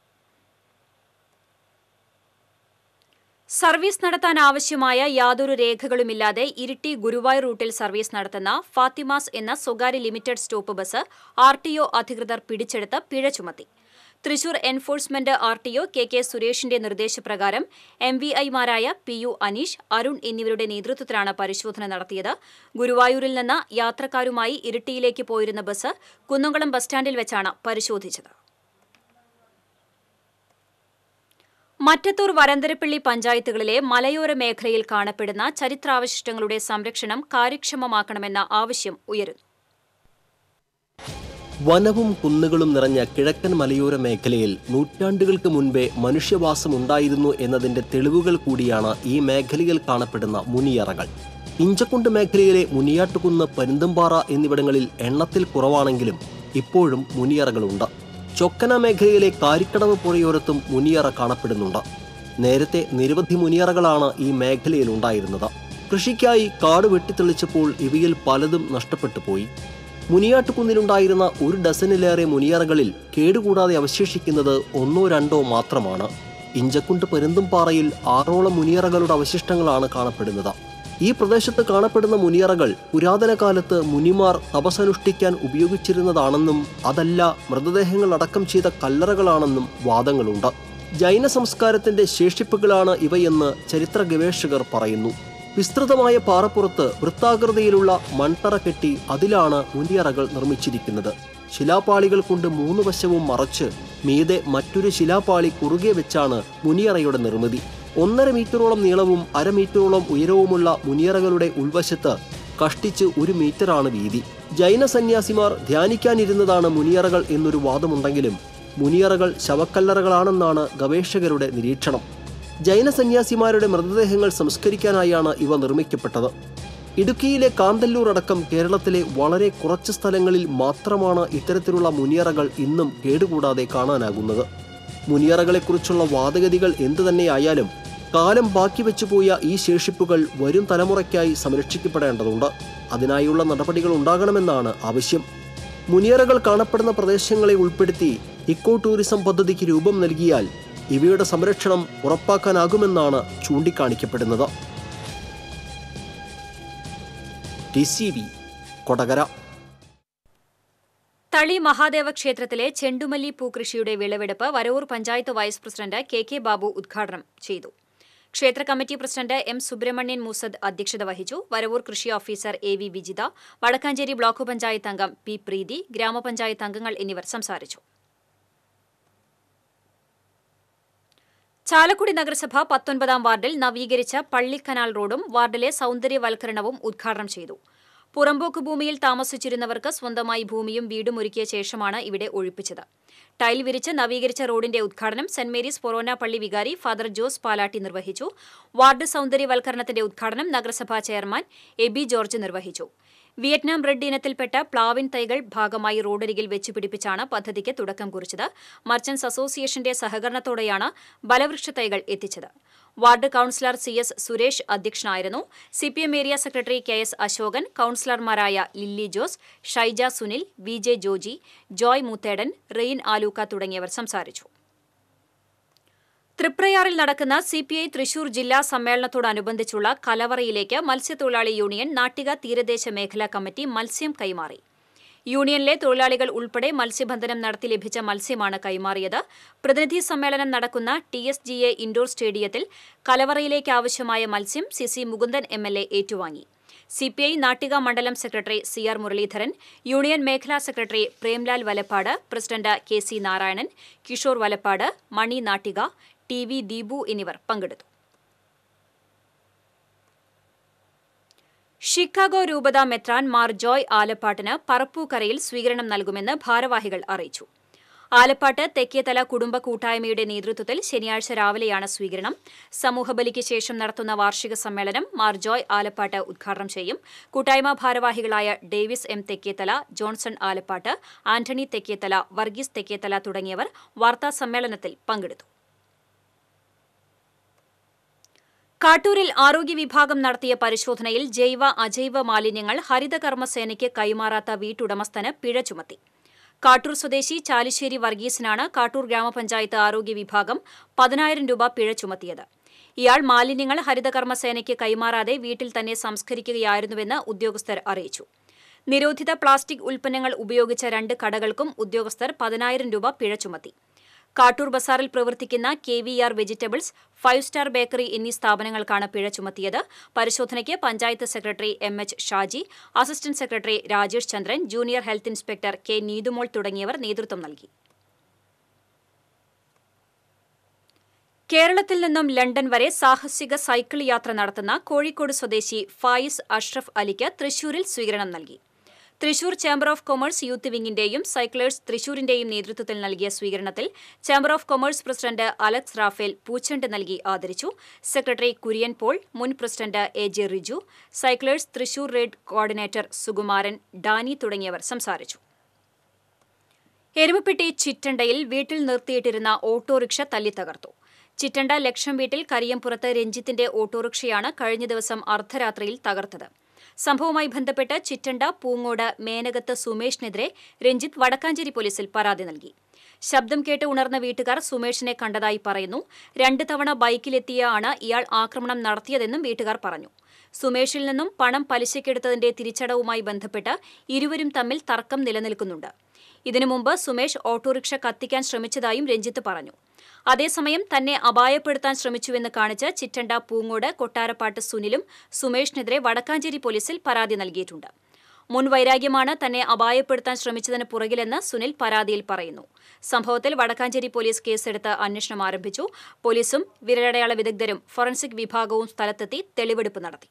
സർവീസ് നടത്താൻ ആവശ്യമായ യാതൊരു രേഖകളുമില്ലാതെ ഇരിട്ടി ഗുരുവായൂർ റൂട്ടിൽ സർവീസ് നടത്തുന്ന ഫാത്തിമാസ് എന്ന സ്വകാര്യ limited stop bus R T O അധികൃതർ പിടിച്ചെടുത്ത് പിഴ ചുമത്തി Thrissur enforcement R T O K K സുരേഷിന്റെ നിർദ്ദേശപ്രകാരം എം വി ഐമാരായ പി യു അനീഷ് അരുൺ എന്നിവരുടെ നേതൃത്വത്തിലാണ് പരിശോധന നടത്തിയത് ഗുരുവായൂരിൽ നിന്ന് യാത്രക്കാരുമായി ഇരിട്ടിയിലേക്ക് പോയിരുന്ന ബസ് കുന്നംകുളം ബസ് സ്റ്റാൻഡിൽ വെച്ചാണ് പരിശോധിച്ചത് മറ്റത്തൂർ വരന്തരപ്പള്ളി പഞ്ചായത്തുകളിലെ മലയോര മേഖലയിൽ കാണപ്പെടുന്ന ചരിത്രാവശിഷ്ടങ്ങളുടെ സംരക്ഷണം കാര്യക്ഷമമാക്കണമെന്ന ആവശ്യം ഉയരുന്നു വനവും കുന്നുകളും നിറഞ്ഞ കിഴക്കൻ മലയോര മേഖലയിൽ നൂറ്റാണ്ടുകൾക്ക് മുൻപേ മനുഷ്യവാസമുണ്ടായിരുന്നു എന്നതിന്റെ തെളിവുകൾ കൂടിയാണ് ഈ മേഖലയിൽ കാണപ്പെടുന്ന മുനിയറകൾ ഇഞ്ചക്കുണ്ട് മേഖലയിലെ മുനിയാട്ടുകുന്ന് പരുന്തമ്പാറ എന്നിവിടങ്ങളിൽ എണ്ണത്തിൽ കുറവാണെങ്കിലും ഇപ്പോഴും മുനിയറകളുണ്ട് ചൊക്കന മേഖലയിലെ കാരിക്കടവ് പുഴയോരത്തും മുനിയറ കാണപ്പെടുന്നുണ്ട് നേരത്തെ നിരവധി മുനിയറകളാണ് ഈ മേഖലയിൽ ഉണ്ടായിരുന്നത് കൃഷിക്കായി കാട് വെട്ടിത്തെളിച്ചപ്പോൾ ഇവയിൽ പലതും നഷ്ടപ്പെട്ടു പോയി മുനിയാട്ടുകുന്നിലുണ്ടായിരുന്ന ഒരു ഡസനിലേറെ മുനിയറകളിൽ കേടുകൂടാതെ അവശേഷിക്കുന്നത് ഒന്നോ രണ്ടോ മാത്രമാണ് ഇഞ്ചക്കുണ്ട് പെരുന്തുംപാറയിൽ ആറോളം മുനിയറകളുടെ അവശിഷ്ടങ്ങളാണ് കാണപ്പെടുന്നത് ഈ പ്രദേശത്ത് കാണപ്പെടുന്ന മുനിയറകൾ പുരാതന കാലത്ത് മുനിമാർ തപസനുഷ്ഠിക്കാൻ ഉപയോഗിച്ചിരുന്നതാണെന്നും അതല്ല മൃതദേഹങ്ങൾ അടക്കം ചെയ്ത കല്ലറകളാണെന്നും വാദങ്ങളുണ്ട് ജൈന സംസ്കാരത്തിന്റെ ശേഷിപ്പുകളാണ് ഇവയെന്ന് ചരിത്ര ഗവേഷകർ പറയുന്നു വിസ്തൃതമായ പാറപ്പുറത്ത് വൃത്താകൃതിയിലുള്ള മൺതറ കെട്ടി അതിലാണ് മുനിയറകൾ നിർമ്മിച്ചിരിക്കുന്നത് ശിലാപാളികൾ കൊണ്ട് മൂന്ന് വശവും മറച്ച് മീതെ മറ്റൊരു ശിലാപാളി കുറുകെ വെച്ചാണ് മുനിയറയുടെ നിർമ്മിതി ഒന്നര മീറ്ററോളം നീളവും അര മീറ്ററോളം ഉയരവുമുള്ള മുനിയറകളുടെ ഉൾവശത്ത് കഷ്ടിച്ച് ഒരു മീറ്ററാണ് വീതി ജൈന സന്യാസിമാർ ധ്യാനിക്കാനിരുന്നതാണ് മുനിയറകൾ എന്നൊരു വാദമുണ്ടെങ്കിലും മുനിയറകൾ ശവക്കല്ലറകളാണെന്നാണ് ഗവേഷകരുടെ നിരീക്ഷണം ജൈന സന്യാസിമാരുടെ മൃതദേഹങ്ങൾ സംസ്കരിക്കാനായാണ് ഇവ നിർമ്മിക്കപ്പെട്ടത് ഇടുക്കിയിലെ കാന്തല്ലൂർ അടക്കം കേരളത്തിലെ വളരെ കുറച്ച് സ്ഥലങ്ങളിൽ മാത്രമാണ് ഇത്തരത്തിലുള്ള മുനിയറകൾ ഇന്നും കേടുകൂടാതെ കാണാനാകുന്നത് മുനിയറകളെക്കുറിച്ചുള്ള വാദഗതികൾ എന്തു തന്നെയായാലും കാലം ബാക്കി വെച്ചുപോയ ഈ ശേഷിപ്പുകൾ വരും തലമുറയ്ക്കായി സംരക്ഷിക്കപ്പെടേണ്ടതുണ്ട് അതിനായുള്ള നടപടികൾ ഉണ്ടാകണമെന്നാണ് ആവശ്യം മുനിയറകൾ കാണപ്പെടുന്ന പ്രദേശങ്ങളെ ഉൾപ്പെടുത്തി ഇക്കോ ടൂറിസം പദ്ധതിക്ക് രൂപം നൽകിയാൽ ഇവയുടെ സംരക്ഷണം ഉറപ്പാക്കാനാകുമെന്നാണ് ചൂണ്ടിക്കാണിക്കപ്പെടുന്നത് T C V Kodakara Thali Mahadeva ക്ഷേത്രത്തിലെ ചെണ്ടുമല്ലി പൂകൃഷിയുടെ വിളവെടുപ്പ് Varavoor panchayat vice president K K Babu ഉദ്ഘാടനം ചെയ്തു ക്ഷേത്ര committee president M Subrahmanian Moosad അധ്യക്ഷത വഹിച്ചു വരവൂർ കൃഷി officer A V Vijitha Vadakkanchery block panchayat അംഗം പി പ്രീതി ഗ്രാമപഞ്ചായത്ത് അംഗങ്ങൾ എന്നിവർ സംസാരിച്ചു ചാലക്കുടി നഗരസഭ പത്തൊൻപതാം വാർഡിൽ നവീകരിച്ച പള്ളിക്കനാൽ റോഡും വാർഡിലെ സൗന്ദര്യവൽക്കരണവും ഉദ്ഘാടനം ചെയ്തു പുറമ്പോക്ക് ഭൂമിയിൽ താമസിച്ചിരുന്നവർക്ക് സ്വന്തമായി ഭൂമിയും വീടും ഒരുക്കിയ ശേഷമാണ് ഇവിടെ ഒഴിപ്പിച്ചത് ടൈൽ വിരിച്ച് നവീകരിച്ച റോഡിന്റെ ഉദ്ഘാടനം സെന്റ് മേരീസ് പൊറോന പള്ളി വികാരി ഫാദർ ജോസ് പാലാട്ടി നിർവഹിച്ചു വാർഡ് സൗന്ദര്യവൽക്കരണത്തിന്റെ ഉദ്ഘാടനം നഗരസഭാ ചെയർമാൻ എബി ജോർജ് നിർവഹിച്ചു വിയറ്റ്നാം റെഡ് ഇനത്തിൽപ്പെട്ട പ്ലാവിൻ തൈകൾ ഭാഗമായി റോഡരികിൽ വെച്ചുപിടിപ്പിച്ചാണ് പദ്ധതിക്ക് തുടക്കം കുറിച്ചത് മർച്ചന്റ്സ് അസോസിയേഷന്റെ സഹകരണത്തോടെയാണ് ബലവൃക്ഷ തൈകൾ എത്തിച്ചത് ward councillor C S Suresh അധ്യക്ഷനായിരുന്നു C P M area secretary K S Ashokan കൌൺസിലർമാരായ Lilly Jose Shaija Sunil V J Joji Joy Moothedan റെയിൻ ആലൂക്ക തുടങ്ങിയവർ സംസാരിച്ചു തൃപ്രയാറിൽ നടക്കുന്ന സി പി ഐ തൃശൂർ ജില്ലാ സമ്മേളനത്തോടനുബന്ധിച്ചുള്ള കലവറയിലേക്ക് മത്സ്യത്തൊഴിലാളി യൂണിയൻ നാട്ടിക തീരദേശ മേഖലാ കമ്മിറ്റി മത്സ്യം കൈമാറി യൂണിയനിലെ തൊഴിലാളികൾ ഉൾപ്പെടെ മത്സ്യബന്ധനം നടത്തി ലഭിച്ച മത്സ്യമാണ് കൈമാറിയത് പ്രതിനിധി സമ്മേളനം നടക്കുന്ന T S G A indoor സ്റ്റേഡിയത്തിൽ കലവറയിലേക്ക് ആവശ്യമായ മത്സ്യം C C Mukundan M L A ഏറ്റുവാങ്ങി സി പി ഐ നാട്ടിക മണ്ഡലം secretary C R Muraleedharan union മേഖലാ secretary Premlal Valappad president K C Narayanan Kishore Valappad Mani Nattika T V Deepu എന്നിവർ പങ്കെടുത്തു ഷിക്കാഗോ രൂപത മെത്രാൻ മാർ ജോയ് ആലപ്പാട്ടിന് പറപ്പൂക്കരയിൽ സ്വീകരണം നൽകുമെന്ന് ഭാരവാഹികൾ അറിയിച്ചു ആലപ്പാട്ട് തെക്കേതല കുടുംബ കൂട്ടായ്മയുടെ നേതൃത്വത്തിൽ ശനിയാഴ്ച രാവിലെയാണ് സ്വീകരണം സമൂഹബലിക്ക് ശേഷം നടത്തുന്ന വാർഷിക സമ്മേളനം മാർ ജോയ് ആലപ്പാട്ട് ഉദ്ഘാടനം ചെയ്യും കൂട്ടായ്മ ഭാരവാഹികളായ Davis M Thekkethala Johnson Alappat Antony Thekkethala Varghese Thekkethala തുടങ്ങിയവർ വാർത്താ സമ്മേളനത്തിൽ പങ്കെടുത്തു കാട്ടൂരിൽ ആരോഗ്യ വിഭാഗം നടത്തിയ പരിശോധനയിൽ ജൈവ അജൈവ മാലിന്യങ്ങൾ ഹരിതകർമ്മസേനയ്ക്ക് കൈമാറാത്ത വീട്ടുടമസ്ഥന് പിഴ ചുമത്തി കാട്ടൂർ സ്വദേശി ചാലിശ്ശേരി വർഗീസിനാണ് കാട്ടൂർ ഗ്രാമപഞ്ചായത്ത് ആരോഗ്യ വിഭാഗം പതിനായിരം രൂപ പിഴ ചുമത്തിയത് ഇയാൾ മാലിന്യങ്ങൾ ഹരിതകർമ്മസേനയ്ക്ക് കൈമാറാതെ വീട്ടിൽ തന്നെ സംസ്കരിക്കുകയായിരുന്നുവെന്ന് ഉദ്യോഗസ്ഥർ അറിയിച്ചു നിരോധിത പ്ലാസ്റ്റിക് ഉൽപ്പന്നങ്ങൾ ഉപയോഗിച്ച രണ്ട് കടകൾക്കും ഉദ്യോഗസ്ഥർ പതിനായിരം രൂപ പിഴ ചുമത്തി കാട്ടൂർ ബസാറിൽ പ്രവർത്തിക്കുന്ന K V R vegetables five star bakery എന്നീ സ്ഥാപനങ്ങൾക്കാണ് പിഴ ചുമത്തിയത് പരിശോധനയ്ക്ക് panchayat secretary M H Shaji assistant secretary Rajesh Chandran junior health inspector K Neethumol തുടങ്ങിയവർ നേതൃത്വം നൽകി കേരളത്തിൽ നിന്നും ലണ്ടൻ വരെ സാഹസിക സൈക്കിൾ യാത്ര നടത്തുന്ന കോഴിക്കോട് സ്വദേശി ഫായിസ് അഷ്റഫ് അലിക്ക് തൃശൂരിൽ സ്വീകരണം നൽകി Thrissur chamber of commerce youth വിംഗിന്റെയും സൈക്ലേഴ്സ് തൃശൂരിന്റെയും നേതൃത്വത്തിൽ നൽകിയ സ്വീകരണത്തിൽ chamber of commerce president Alex Raphael പൂച്ചെണ്ട് നൽകി ആദരിച്ചു സെക്രട്ടറി കുര്യൻ പോൾ മുൻ president A J Riju cyclers Thrissur ride coordinator Sukumaran Danny തുടങ്ങിയവർ സംസാരിച്ചു എരുമപ്പെട്ടി ചിറ്റണ്ടയിൽ വീട്ടിൽ നിർത്തിയിട്ടിരുന്ന ഓട്ടോറിക്ഷ തല്ലിത്തകർത്തു ചിറ്റണ്ട ലക്ഷം വീട്ടിൽ കരിയംപുറത്ത് രഞ്ജിത്തിന്റെ ഓട്ടോറിക്ഷയാണ് കഴിഞ്ഞ ദിവസം അർദ്ധരാത്രിയിൽ തകർത്തത് സംഭവവുമായി ബന്ധപ്പെട്ട് ചിറ്റണ്ട പൂങ്ങോട് മേനകത്ത് സുമേഷിനെതിരെ രഞ്ജിത്ത് വടക്കാഞ്ചേരി പോലീസിൽ പരാതി നൽകി ശബ്ദം കേട്ട് ഉണർന്ന വീട്ടുകാർ സുമേഷിനെ കണ്ടതായി പറയുന്നു രണ്ട് തവണ ബൈക്കിലെത്തിയ ആണ് ഇയാൾ ആക്രമണം നടത്തിയതെന്നും വീട്ടുകാർ പറഞ്ഞു സുമേഷിൽ നിന്നും പണം പലിശയ്ക്കെടുത്തതിന്റെ തിരിച്ചടവുമായി ബന്ധപ്പെട്ട് ഇരുവരും തമ്മിൽ തർക്കം നിലനിൽക്കുന്നുണ്ട് ഇതിനു മുമ്പ് സുമേഷ് ഓട്ടോറിക്ഷ കത്തിക്കാൻ ശ്രമിച്ചതായും രഞ്ജിത്ത് പറഞ്ഞു അതേസമയം തന്നെ അപായപ്പെടുത്താൻ ശ്രമിച്ചുവെന്ന് കാണിച്ച് ചിറ്റണ്ട പൂങ്ങോട് കൊട്ടാരപ്പാട്ട് സുനിലും സുമേഷിനെതിരെ വടക്കാഞ്ചേരി പോലീസിൽ പരാതി നൽകിയിട്ടുണ്ട് മുൻ വൈരാഗ്യമാണ് തന്നെ അപായപ്പെടുത്താൻ ശ്രമിച്ചതിന് പുറകിലെന്ന് സുനിൽ പരാതിയിൽ പറയുന്നു സംഭവത്തിൽ വടക്കാഞ്ചേരി പോലീസ് കേസെടുത്ത് അന്വേഷണം ആരംഭിച്ചു പോലീസും വിരലടയാള വിദഗ്ധരും ഫോറൻസിക് വിഭാഗവും സ്ഥലത്തെത്തി തെളിവെടുപ്പ് നടത്തി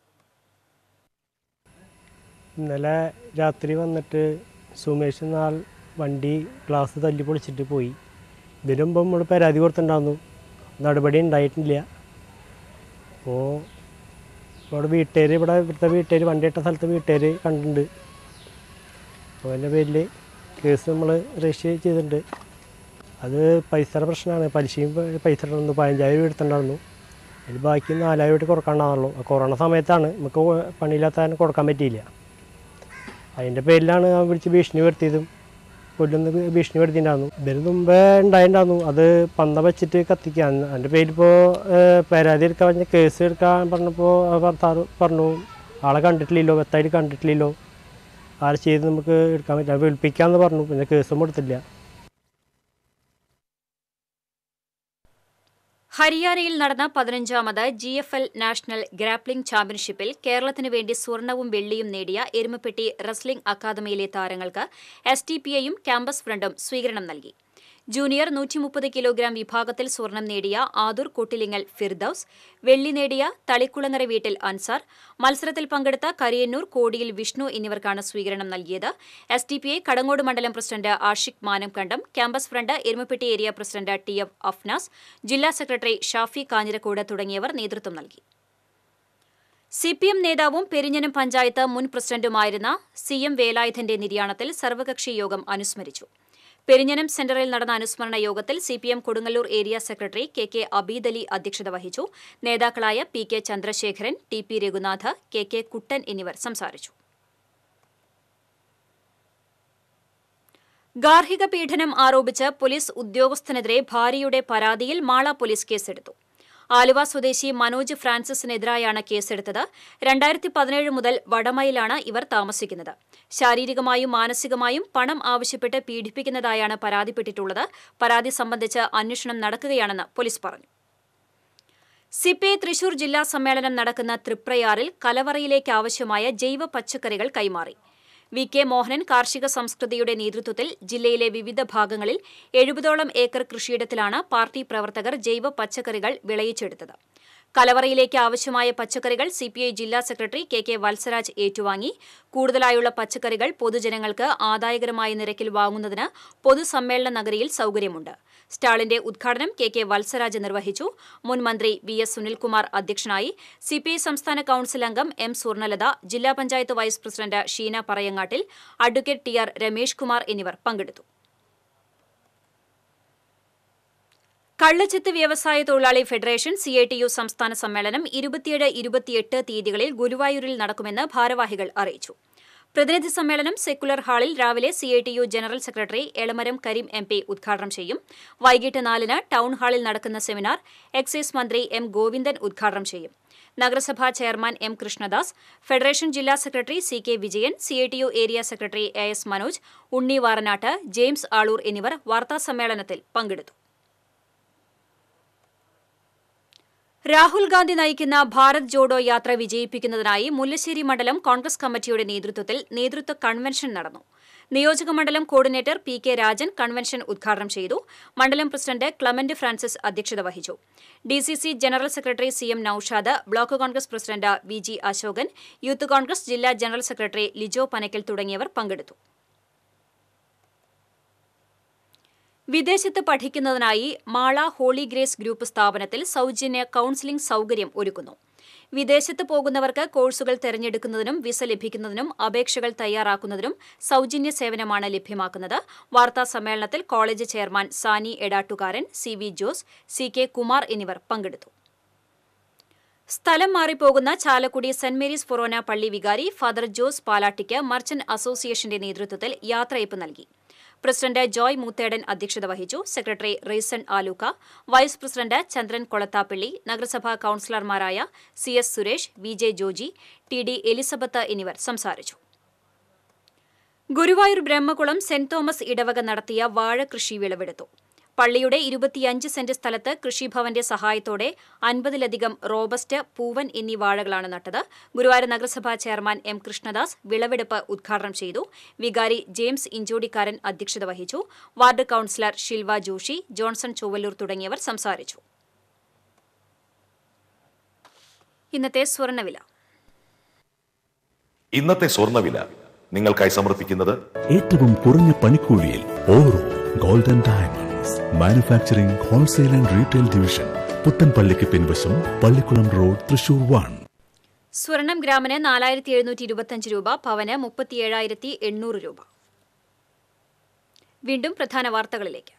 ഇന്നലെ രാത്രി വന്നിട്ട് സുമേഷ് നാൾ വണ്ടി ഗ്ലാസ് തല്ലി പൊളിച്ചിട്ട് പോയി ഇതിനു മുമ്പ് നമ്മൾ പരാതി കൊടുത്തിട്ടുണ്ടായിരുന്നു നടപടി ഉണ്ടായിട്ടില്ല അപ്പോൾ ഇവിടെ വീട്ടുകാർ ഇവിടെ ഇവിടുത്തെ വീട്ടുകാർ വണ്ടി ഇട്ട സ്ഥലത്ത് വീട്ടുകാർ കണ്ടിട്ടുണ്ട് അപ്പോൾ അതിൻ്റെ പേരിൽ കേസ് നമ്മൾ രജിസ്റ്റർ ചെയ്തിട്ടുണ്ട് അത് പൈസയുടെ പ്രശ്നമാണ് പലിശയും പൈസ ഇടണമെന്ന് പതിനഞ്ചായിരം രൂപ എടുത്തിട്ടുണ്ടായിരുന്നു അതിൽ ബാക്കി നാലായിരം രൂപ കൊടുക്കാണ്ടാവുള്ളൂ കൊറോണ സമയത്താണ് നമുക്ക് പണിയില്ലാത്ത കാരണം കൊടുക്കാൻ പറ്റിയില്ല അതിൻ്റെ പേരിലാണ് ഞാൻ വിളിച്ച് ഭീഷണി വരുത്തിയതും കൊല്ലുന്ന ഭീഷണി വരുത്തിയിട്ടുണ്ടായിരുന്നു ഇതിന് മുമ്പേ ഉണ്ടായിട്ടുണ്ടായിരുന്നു അത് പന്ത വെച്ചിട്ട് കത്തിക്കാൻ അതിൻ്റെ പേരിലിപ്പോൾ പരാതി എടുക്കാൻ പറഞ്ഞ കേസ് എടുക്കാൻ പറഞ്ഞപ്പോൾ ഭർത്താവ് പറഞ്ഞു ആളെ കണ്ടിട്ടില്ലല്ലോ വ്യക്തമായിട്ട് കണ്ടിട്ടില്ലല്ലോ ആരെ ചെയ്ത് നമുക്ക് എടുക്കാൻ പറ്റില്ല വിളിപ്പിക്കാമെന്ന് പറഞ്ഞു പിന്നെ കേസും എടുത്തില്ല ഹരിയാനയിൽ നടന്ന പതിനഞ്ചാമത് G F L national grappling ചാമ്പ്യൻഷിപ്പിൽ കേരളത്തിന് വേണ്ടി സ്വർണവും വെള്ളിയും നേടിയ എരുമപ്പെട്ടി റെസ്ലിംഗ് അക്കാദമിയിലെ താരങ്ങൾക്ക് എസ് ടി പി ഐയും ക്യാമ്പസ് ഫ്രണ്ടും സ്വീകരണം നൽകി ജൂനിയർ നൂറ്റി മുപ്പത് കിലോഗ്രാം വിഭാഗത്തിൽ സ്വർണം നേടിയ ആദൂർ കൊട്ടിലിങ്ങൽ ഫിർദൌസ് വെള്ളി നേടിയ തളിക്കുളങ്ങര വീട്ടിൽ അൻസാർ മത്സരത്തിൽ പങ്കെടുത്ത കരിയന്നൂർ കോടിയിൽ വിഷ്ണു എന്നിവർക്കാണ് സ്വീകരണം നൽകിയത് S D P I Kadangode മണ്ഡലം president Ashiq Manamkandam campus front Erumapetty area president T F Afnas ജില്ലാ സെക്രട്ടറി ഷാഫി കാഞ്ഞിരക്കോട് തുടങ്ങിയവർ നേതൃത്വം നൽകി സി പി എം നേതാവും പെരിഞ്ഞനം പഞ്ചായത്ത് മുൻ പ്രസിഡന്റുമായിരുന്ന സി എം വേലായുധന്റെ നിര്യാണത്തിൽ സർവകക്ഷി യോഗം അനുസ്മരിച്ചു പെരിഞ്ഞനം സെന്ററിൽ നടന്ന അനുസ്മരണ യോഗത്തിൽ C P M Kodungallur area secretary K K Abeed Ali അധ്യക്ഷത വഹിച്ചു നേതാക്കളായ P K Chandrasekharan T P Raghunath K K Kuttan എന്നിവർ സംസാരിച്ചു ഗാർഹിക പീഡനം ആരോപിച്ച് പോലീസ് ഉദ്യോഗസ്ഥനെതിരെ ഭാര്യയുടെ പരാതിയിൽ മാള പോലീസ് കേസെടുത്തു ആലുവ സ്വദേശി മനോജ് ഫ്രാൻസിസിനെതിരായാണ് കേസെടുത്തത് രണ്ടായിരത്തി പതിനേഴ് മുതൽ വടമയിലാണ് ഇവർ താമസിക്കുന്നത് ശാരീരികമായും മാനസികമായും പണം ആവശ്യപ്പെട്ട് പീഡിപ്പിക്കുന്നതായാണ് പരാതിപ്പെട്ടിട്ടുള്ളത് പരാതി സംബന്ധിച്ച് അന്വേഷണം നടക്കുകയാണെന്ന് പോലീസ് പറഞ്ഞു സിപെ തൃശൂർ ജില്ലാ സമ്മേളനം നടക്കുന്ന തൃപ്രയാറിൽ കലവറയിലേക്ക് ആവശ്യമായ ജൈവ പച്ചക്കറികൾ കൈമാറി വി കെ മോഹനൻ കാർഷിക സംസ്കൃതിയുടെ നേതൃത്വത്തിൽ ജില്ലയിലെ വിവിധ ഭാഗങ്ങളിൽ എഴുപതോളം ഏക്കർ കൃഷിയിടത്തിലാണ് പാർട്ടി പ്രവർത്തകർ ജൈവ പച്ചക്കറികൾ വിളയിച്ചെടുത്തത് കലവറയിലേക്ക് ആവശ്യമായ പച്ചക്കറികൾ സിപിഐ ജില്ലാ സെക്രട്ടറി കെ കെ വത്സരാജ് ഏറ്റുവാങ്ങി കൂടുതലായുള്ള പച്ചക്കറികൾ പൊതുജനങ്ങൾക്ക് ആദായകരമായ നിരക്കിൽ വാങ്ങുന്നതിന് പൊതുസമ്മേളന നഗരിയിൽ സൌകര്യമുണ്ട് സ്റ്റാളിന്റെ ഉദ്ഘാടനം കെ കെ വത്സരാജ് നിർവഹിച്ചു മുൻ മന്ത്രി വി എസ് സുനിൽകുമാർ അധ്യക്ഷനായി സിപിഐ സംസ്ഥാന കൌൺസിൽ അംഗം എം സ്വർണലത ജില്ലാ panchayat vice president Sheena Parayangattil advocate T R Ramesh Kumar എന്നിവർ പങ്കെടുത്തു കള്ളച്ചെത്ത് വ്യവസായ തൊഴിലാളി federation C I T U സംസ്ഥാന സമ്മേളനം ഇരുപത്തിയേഴ് ഇരുപത്തിയെട്ട് തീയതികളിൽ ഗുരുവായൂരിൽ നടക്കുമെന്ന് ഭാരവാഹികൾ അറിയിച്ചു പ്രതിനിധി സമ്മേളനം സെക്കുലർ ഹാളിൽ രാവിലെ C I T U general secretary Elamaram Kareem M P ഉദ്ഘാടനം ചെയ്യും വൈകിട്ട് നാലിന് ടൗൺ ഹാളിൽ നടക്കുന്ന സെമിനാർ എക്സൈസ് മന്ത്രി എം ഗോവിന്ദൻ ഉദ്ഘാടനം ചെയ്യും നഗരസഭാ ചെയർമാൻ എം കൃഷ്ണദാസ് ഫെഡറേഷൻ ജില്ലാ secretary C K Vijayan C I T U area secretary A S Manoj Unni Varanattu James Aloor എന്നിവർ വാർത്താസമ്മേളനത്തിൽ പങ്കെടുത്തു രാഹുൽ ഗാന്ധി നയിക്കുന്ന ഭാരത് ജോഡോ യാത്ര വിജയിപ്പിക്കുന്നതിനായി മുല്ലശ്ശേരി മണ്ഡലം കോൺഗ്രസ് കമ്മിറ്റിയുടെ നേതൃത്വത്തിൽ നേതൃത്വ കൺവെൻഷൻ നടന്നു നിയോജക മണ്ഡലം coordinator P K Rajan convention ഉദ്ഘാടനം ചെയ്തു മണ്ഡലം പ്രസിഡന്റ് ക്ലമന്റ് ഫ്രാൻസിസ് അധ്യക്ഷത വഹിച്ചു DCC general secretary C M Naushad block Congress president V G Ashokan youth Congress ജില്ലാ ജനറൽ സെക്രട്ടറി ലിജോ പനക്കൽ തുടങ്ങിയവർ പങ്കെടുത്തു വിദേശത്ത് പഠിക്കുന്നതിനായി മാള ഹോളി ഗ്രേസ് ഗ്രൂപ്പ് സ്ഥാപനത്തിൽ സൌജന്യ കൌൺസിലിംഗ് സൌകര്യം ഒരുക്കുന്നു വിദേശത്ത് പോകുന്നവർക്ക് കോഴ്സുകൾ തെരഞ്ഞെടുക്കുന്നതിനും വിസ ലഭിക്കുന്നതിനും അപേക്ഷകൾ തയ്യാറാക്കുന്നതിനും സൌജന്യ സേവനമാണ് ലഭ്യമാക്കുന്നത് വാർത്താ സമ്മേളനത്തിൽ college chairman Sani Edattukaran C V Jose C K Kumar എന്നിവർ പങ്കെടുത്തു സ്ഥലം മാറിപ്പോകുന്ന ചാലക്കുടി സെന്റ് മേരീസ് ഫൊറോന പള്ളി വികാരി ഫാദർ ജോസ് പാലാട്ടിക്ക് മർച്ചന്റ് അസോസിയേഷന്റെ നേതൃത്വത്തിൽ യാത്രയയപ്പ് നൽകി പ്രസിഡന്റ് ജോയ് മൂത്തേടൻ അധ്യക്ഷത വഹിച്ചു secretary Reason Aluka vice president Chandran Kolathappally നഗരസഭാ കൌൺസിലർമാരായ C S Suresh V J Joji T D Elizabeth എന്നിവർ സംസാരിച്ചു ഗുരുവായൂർ ബ്രഹ്മകുളം സെന്റ് തോമസ് ഇടവക നടത്തിയ വാഴ കൃഷി വിളവെടുത്തു പള്ളിയുടെ ഇരുപത്തിയഞ്ച് സെന്റ് സ്ഥലത്ത് കൃഷിഭവന്റെ സഹായത്തോടെ അൻപതിലധികം റോബസ്റ്റ് പൂവൻ എന്നീ വാഴകളാണ് നട്ടത് ഗുരുവായൂർ നഗരസഭാ ചെയർമാൻ എം കൃഷ്ണദാസ് വിളവെടുപ്പ് ഉദ്ഘാടനം ചെയ്തു വികാരി ജെയിംസ് ഇഞ്ചോടിക്കാരൻ അധ്യക്ഷത വഹിച്ചു ward councillor Shilva Joshi Johnson Chowallur തുടങ്ങിയവർ സംസാരിച്ചു ഇന്നത്തെ സ്വർണ്ണവില ഇന്നത്തെ സ്വർണ്ണവില നിങ്ങൾക്കായി സമർപ്പിക്കുന്നത് ഏറ്റവും കുറഞ്ഞ പണിക്കൂലിയിൽ Oro golden diamonds manufacturing wholesale and retail division പുത്തൻപള്ളിക്ക് പിൻവശം പള്ളിക്കുളം റോഡ് തൃശൂർ വൺ സ്വർണം ഗ്രാമിന് നാലായിരത്തി എഴുന്നൂറ്റി ഇരുപത്തിയഞ്ച് രൂപ പവന് മുപ്പത്തിയേഴായിരത്തി എണ്ണൂറ് രൂപ വീണ്ടും പ്രധാന വാർത്തകളിലേക്ക്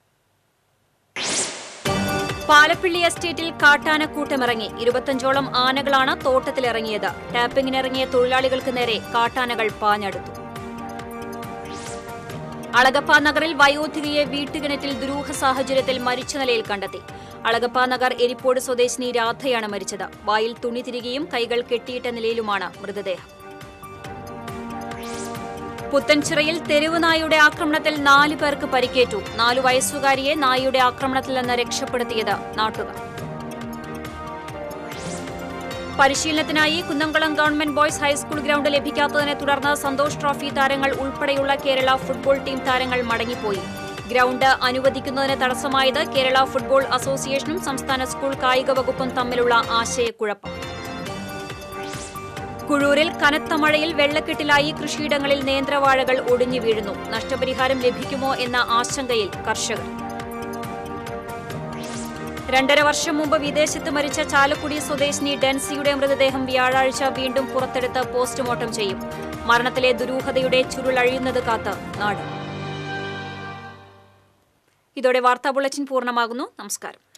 പാലപ്പിള്ളി എസ്റ്റേറ്റിൽ കാട്ടാനക്കൂട്ടമിറങ്ങി ഇരുപത്തഞ്ചോളം ആനകളാണ് തോട്ടത്തിലിറങ്ങിയത് ടാപ്പിങ്ങിനിറങ്ങിയ തൊഴിലാളികൾക്ക് നേരെ കാട്ടാനകൾ പാഞ്ഞടുത്തു അളഗപ്പ നഗറിൽ വയോധികയെ വീട്ടുകിണറ്റിൽ ദുരൂഹ സാഹചര്യത്തിൽ മരിച്ച നിലയിൽ കണ്ടെത്തി അളഗപ്പ നഗർ എരിപ്പോട് സ്വദേശിനി രാധയാണ് മരിച്ചത് വായിൽ തുണി തിരികെയും കൈകൾ കെട്ടിയിട്ട നിലയിലുമാണ് മൃതദേഹം പുത്തൻചിറയിൽ തെരുവ് നായയുടെ ആക്രമണത്തിൽ നാലു പേർക്ക് പരിക്കേറ്റു നാലു വയസ്സുകാരിയെ നായയുടെ ആക്രമണത്തിൽ നിന്ന് രക്ഷപ്പെടുത്തിയത് നാട്ടുകാർ പരിശീലനത്തിനായി Kunnamkulam government boys high school ground ലഭിക്കാത്തതിനെ തുടർന്ന് സന്തോഷ് ട്രോഫി താരങ്ങൾ ഉൾപ്പെടെയുള്ള കേരള ഫുട്ബോൾ ടീം താരങ്ങൾ മടങ്ങിപ്പോയി ഗ്രൗണ്ട് അനുവദിക്കുന്നതിന് തടസ്സമായത് കേരള ഫുട്ബോൾ അസോസിയേഷനും സംസ്ഥാന സ്കൂൾ കായിക വകുപ്പും തമ്മിലുള്ള ആശയക്കുഴപ്പം കുഴൂരിൽ കനത്ത മഴയിൽ വെള്ളക്കെട്ടിലായി കൃഷിയിടങ്ങളിൽ നേന്ത്രവാഴകൾ ഒടിഞ്ഞു വീഴുന്നു നഷ്ടപരിഹാരം ലഭിക്കുമോ എന്ന ആശങ്കയിൽ കർഷകർ രണ്ടര വർഷം മുമ്പ് വിദേശത്ത് മരിച്ച ചാലക്കുടി സ്വദേശിനി ഡെൻസിയുടെ മൃതദേഹം വ്യാഴാഴ്ച വീണ്ടും പുറത്തെടുത്ത് പോസ്റ്റ്മോർട്ടം ചെയ്യും മരണത്തിലെ ദുരൂഹതയുടെ ചുരുളഴിയുന്നത് കാത്ത് നാട് ഇതോടെ വാർത്താ ബുള്ളറ്റിൻ പൂർണ്ണമാകുന്നു നമസ്കാരം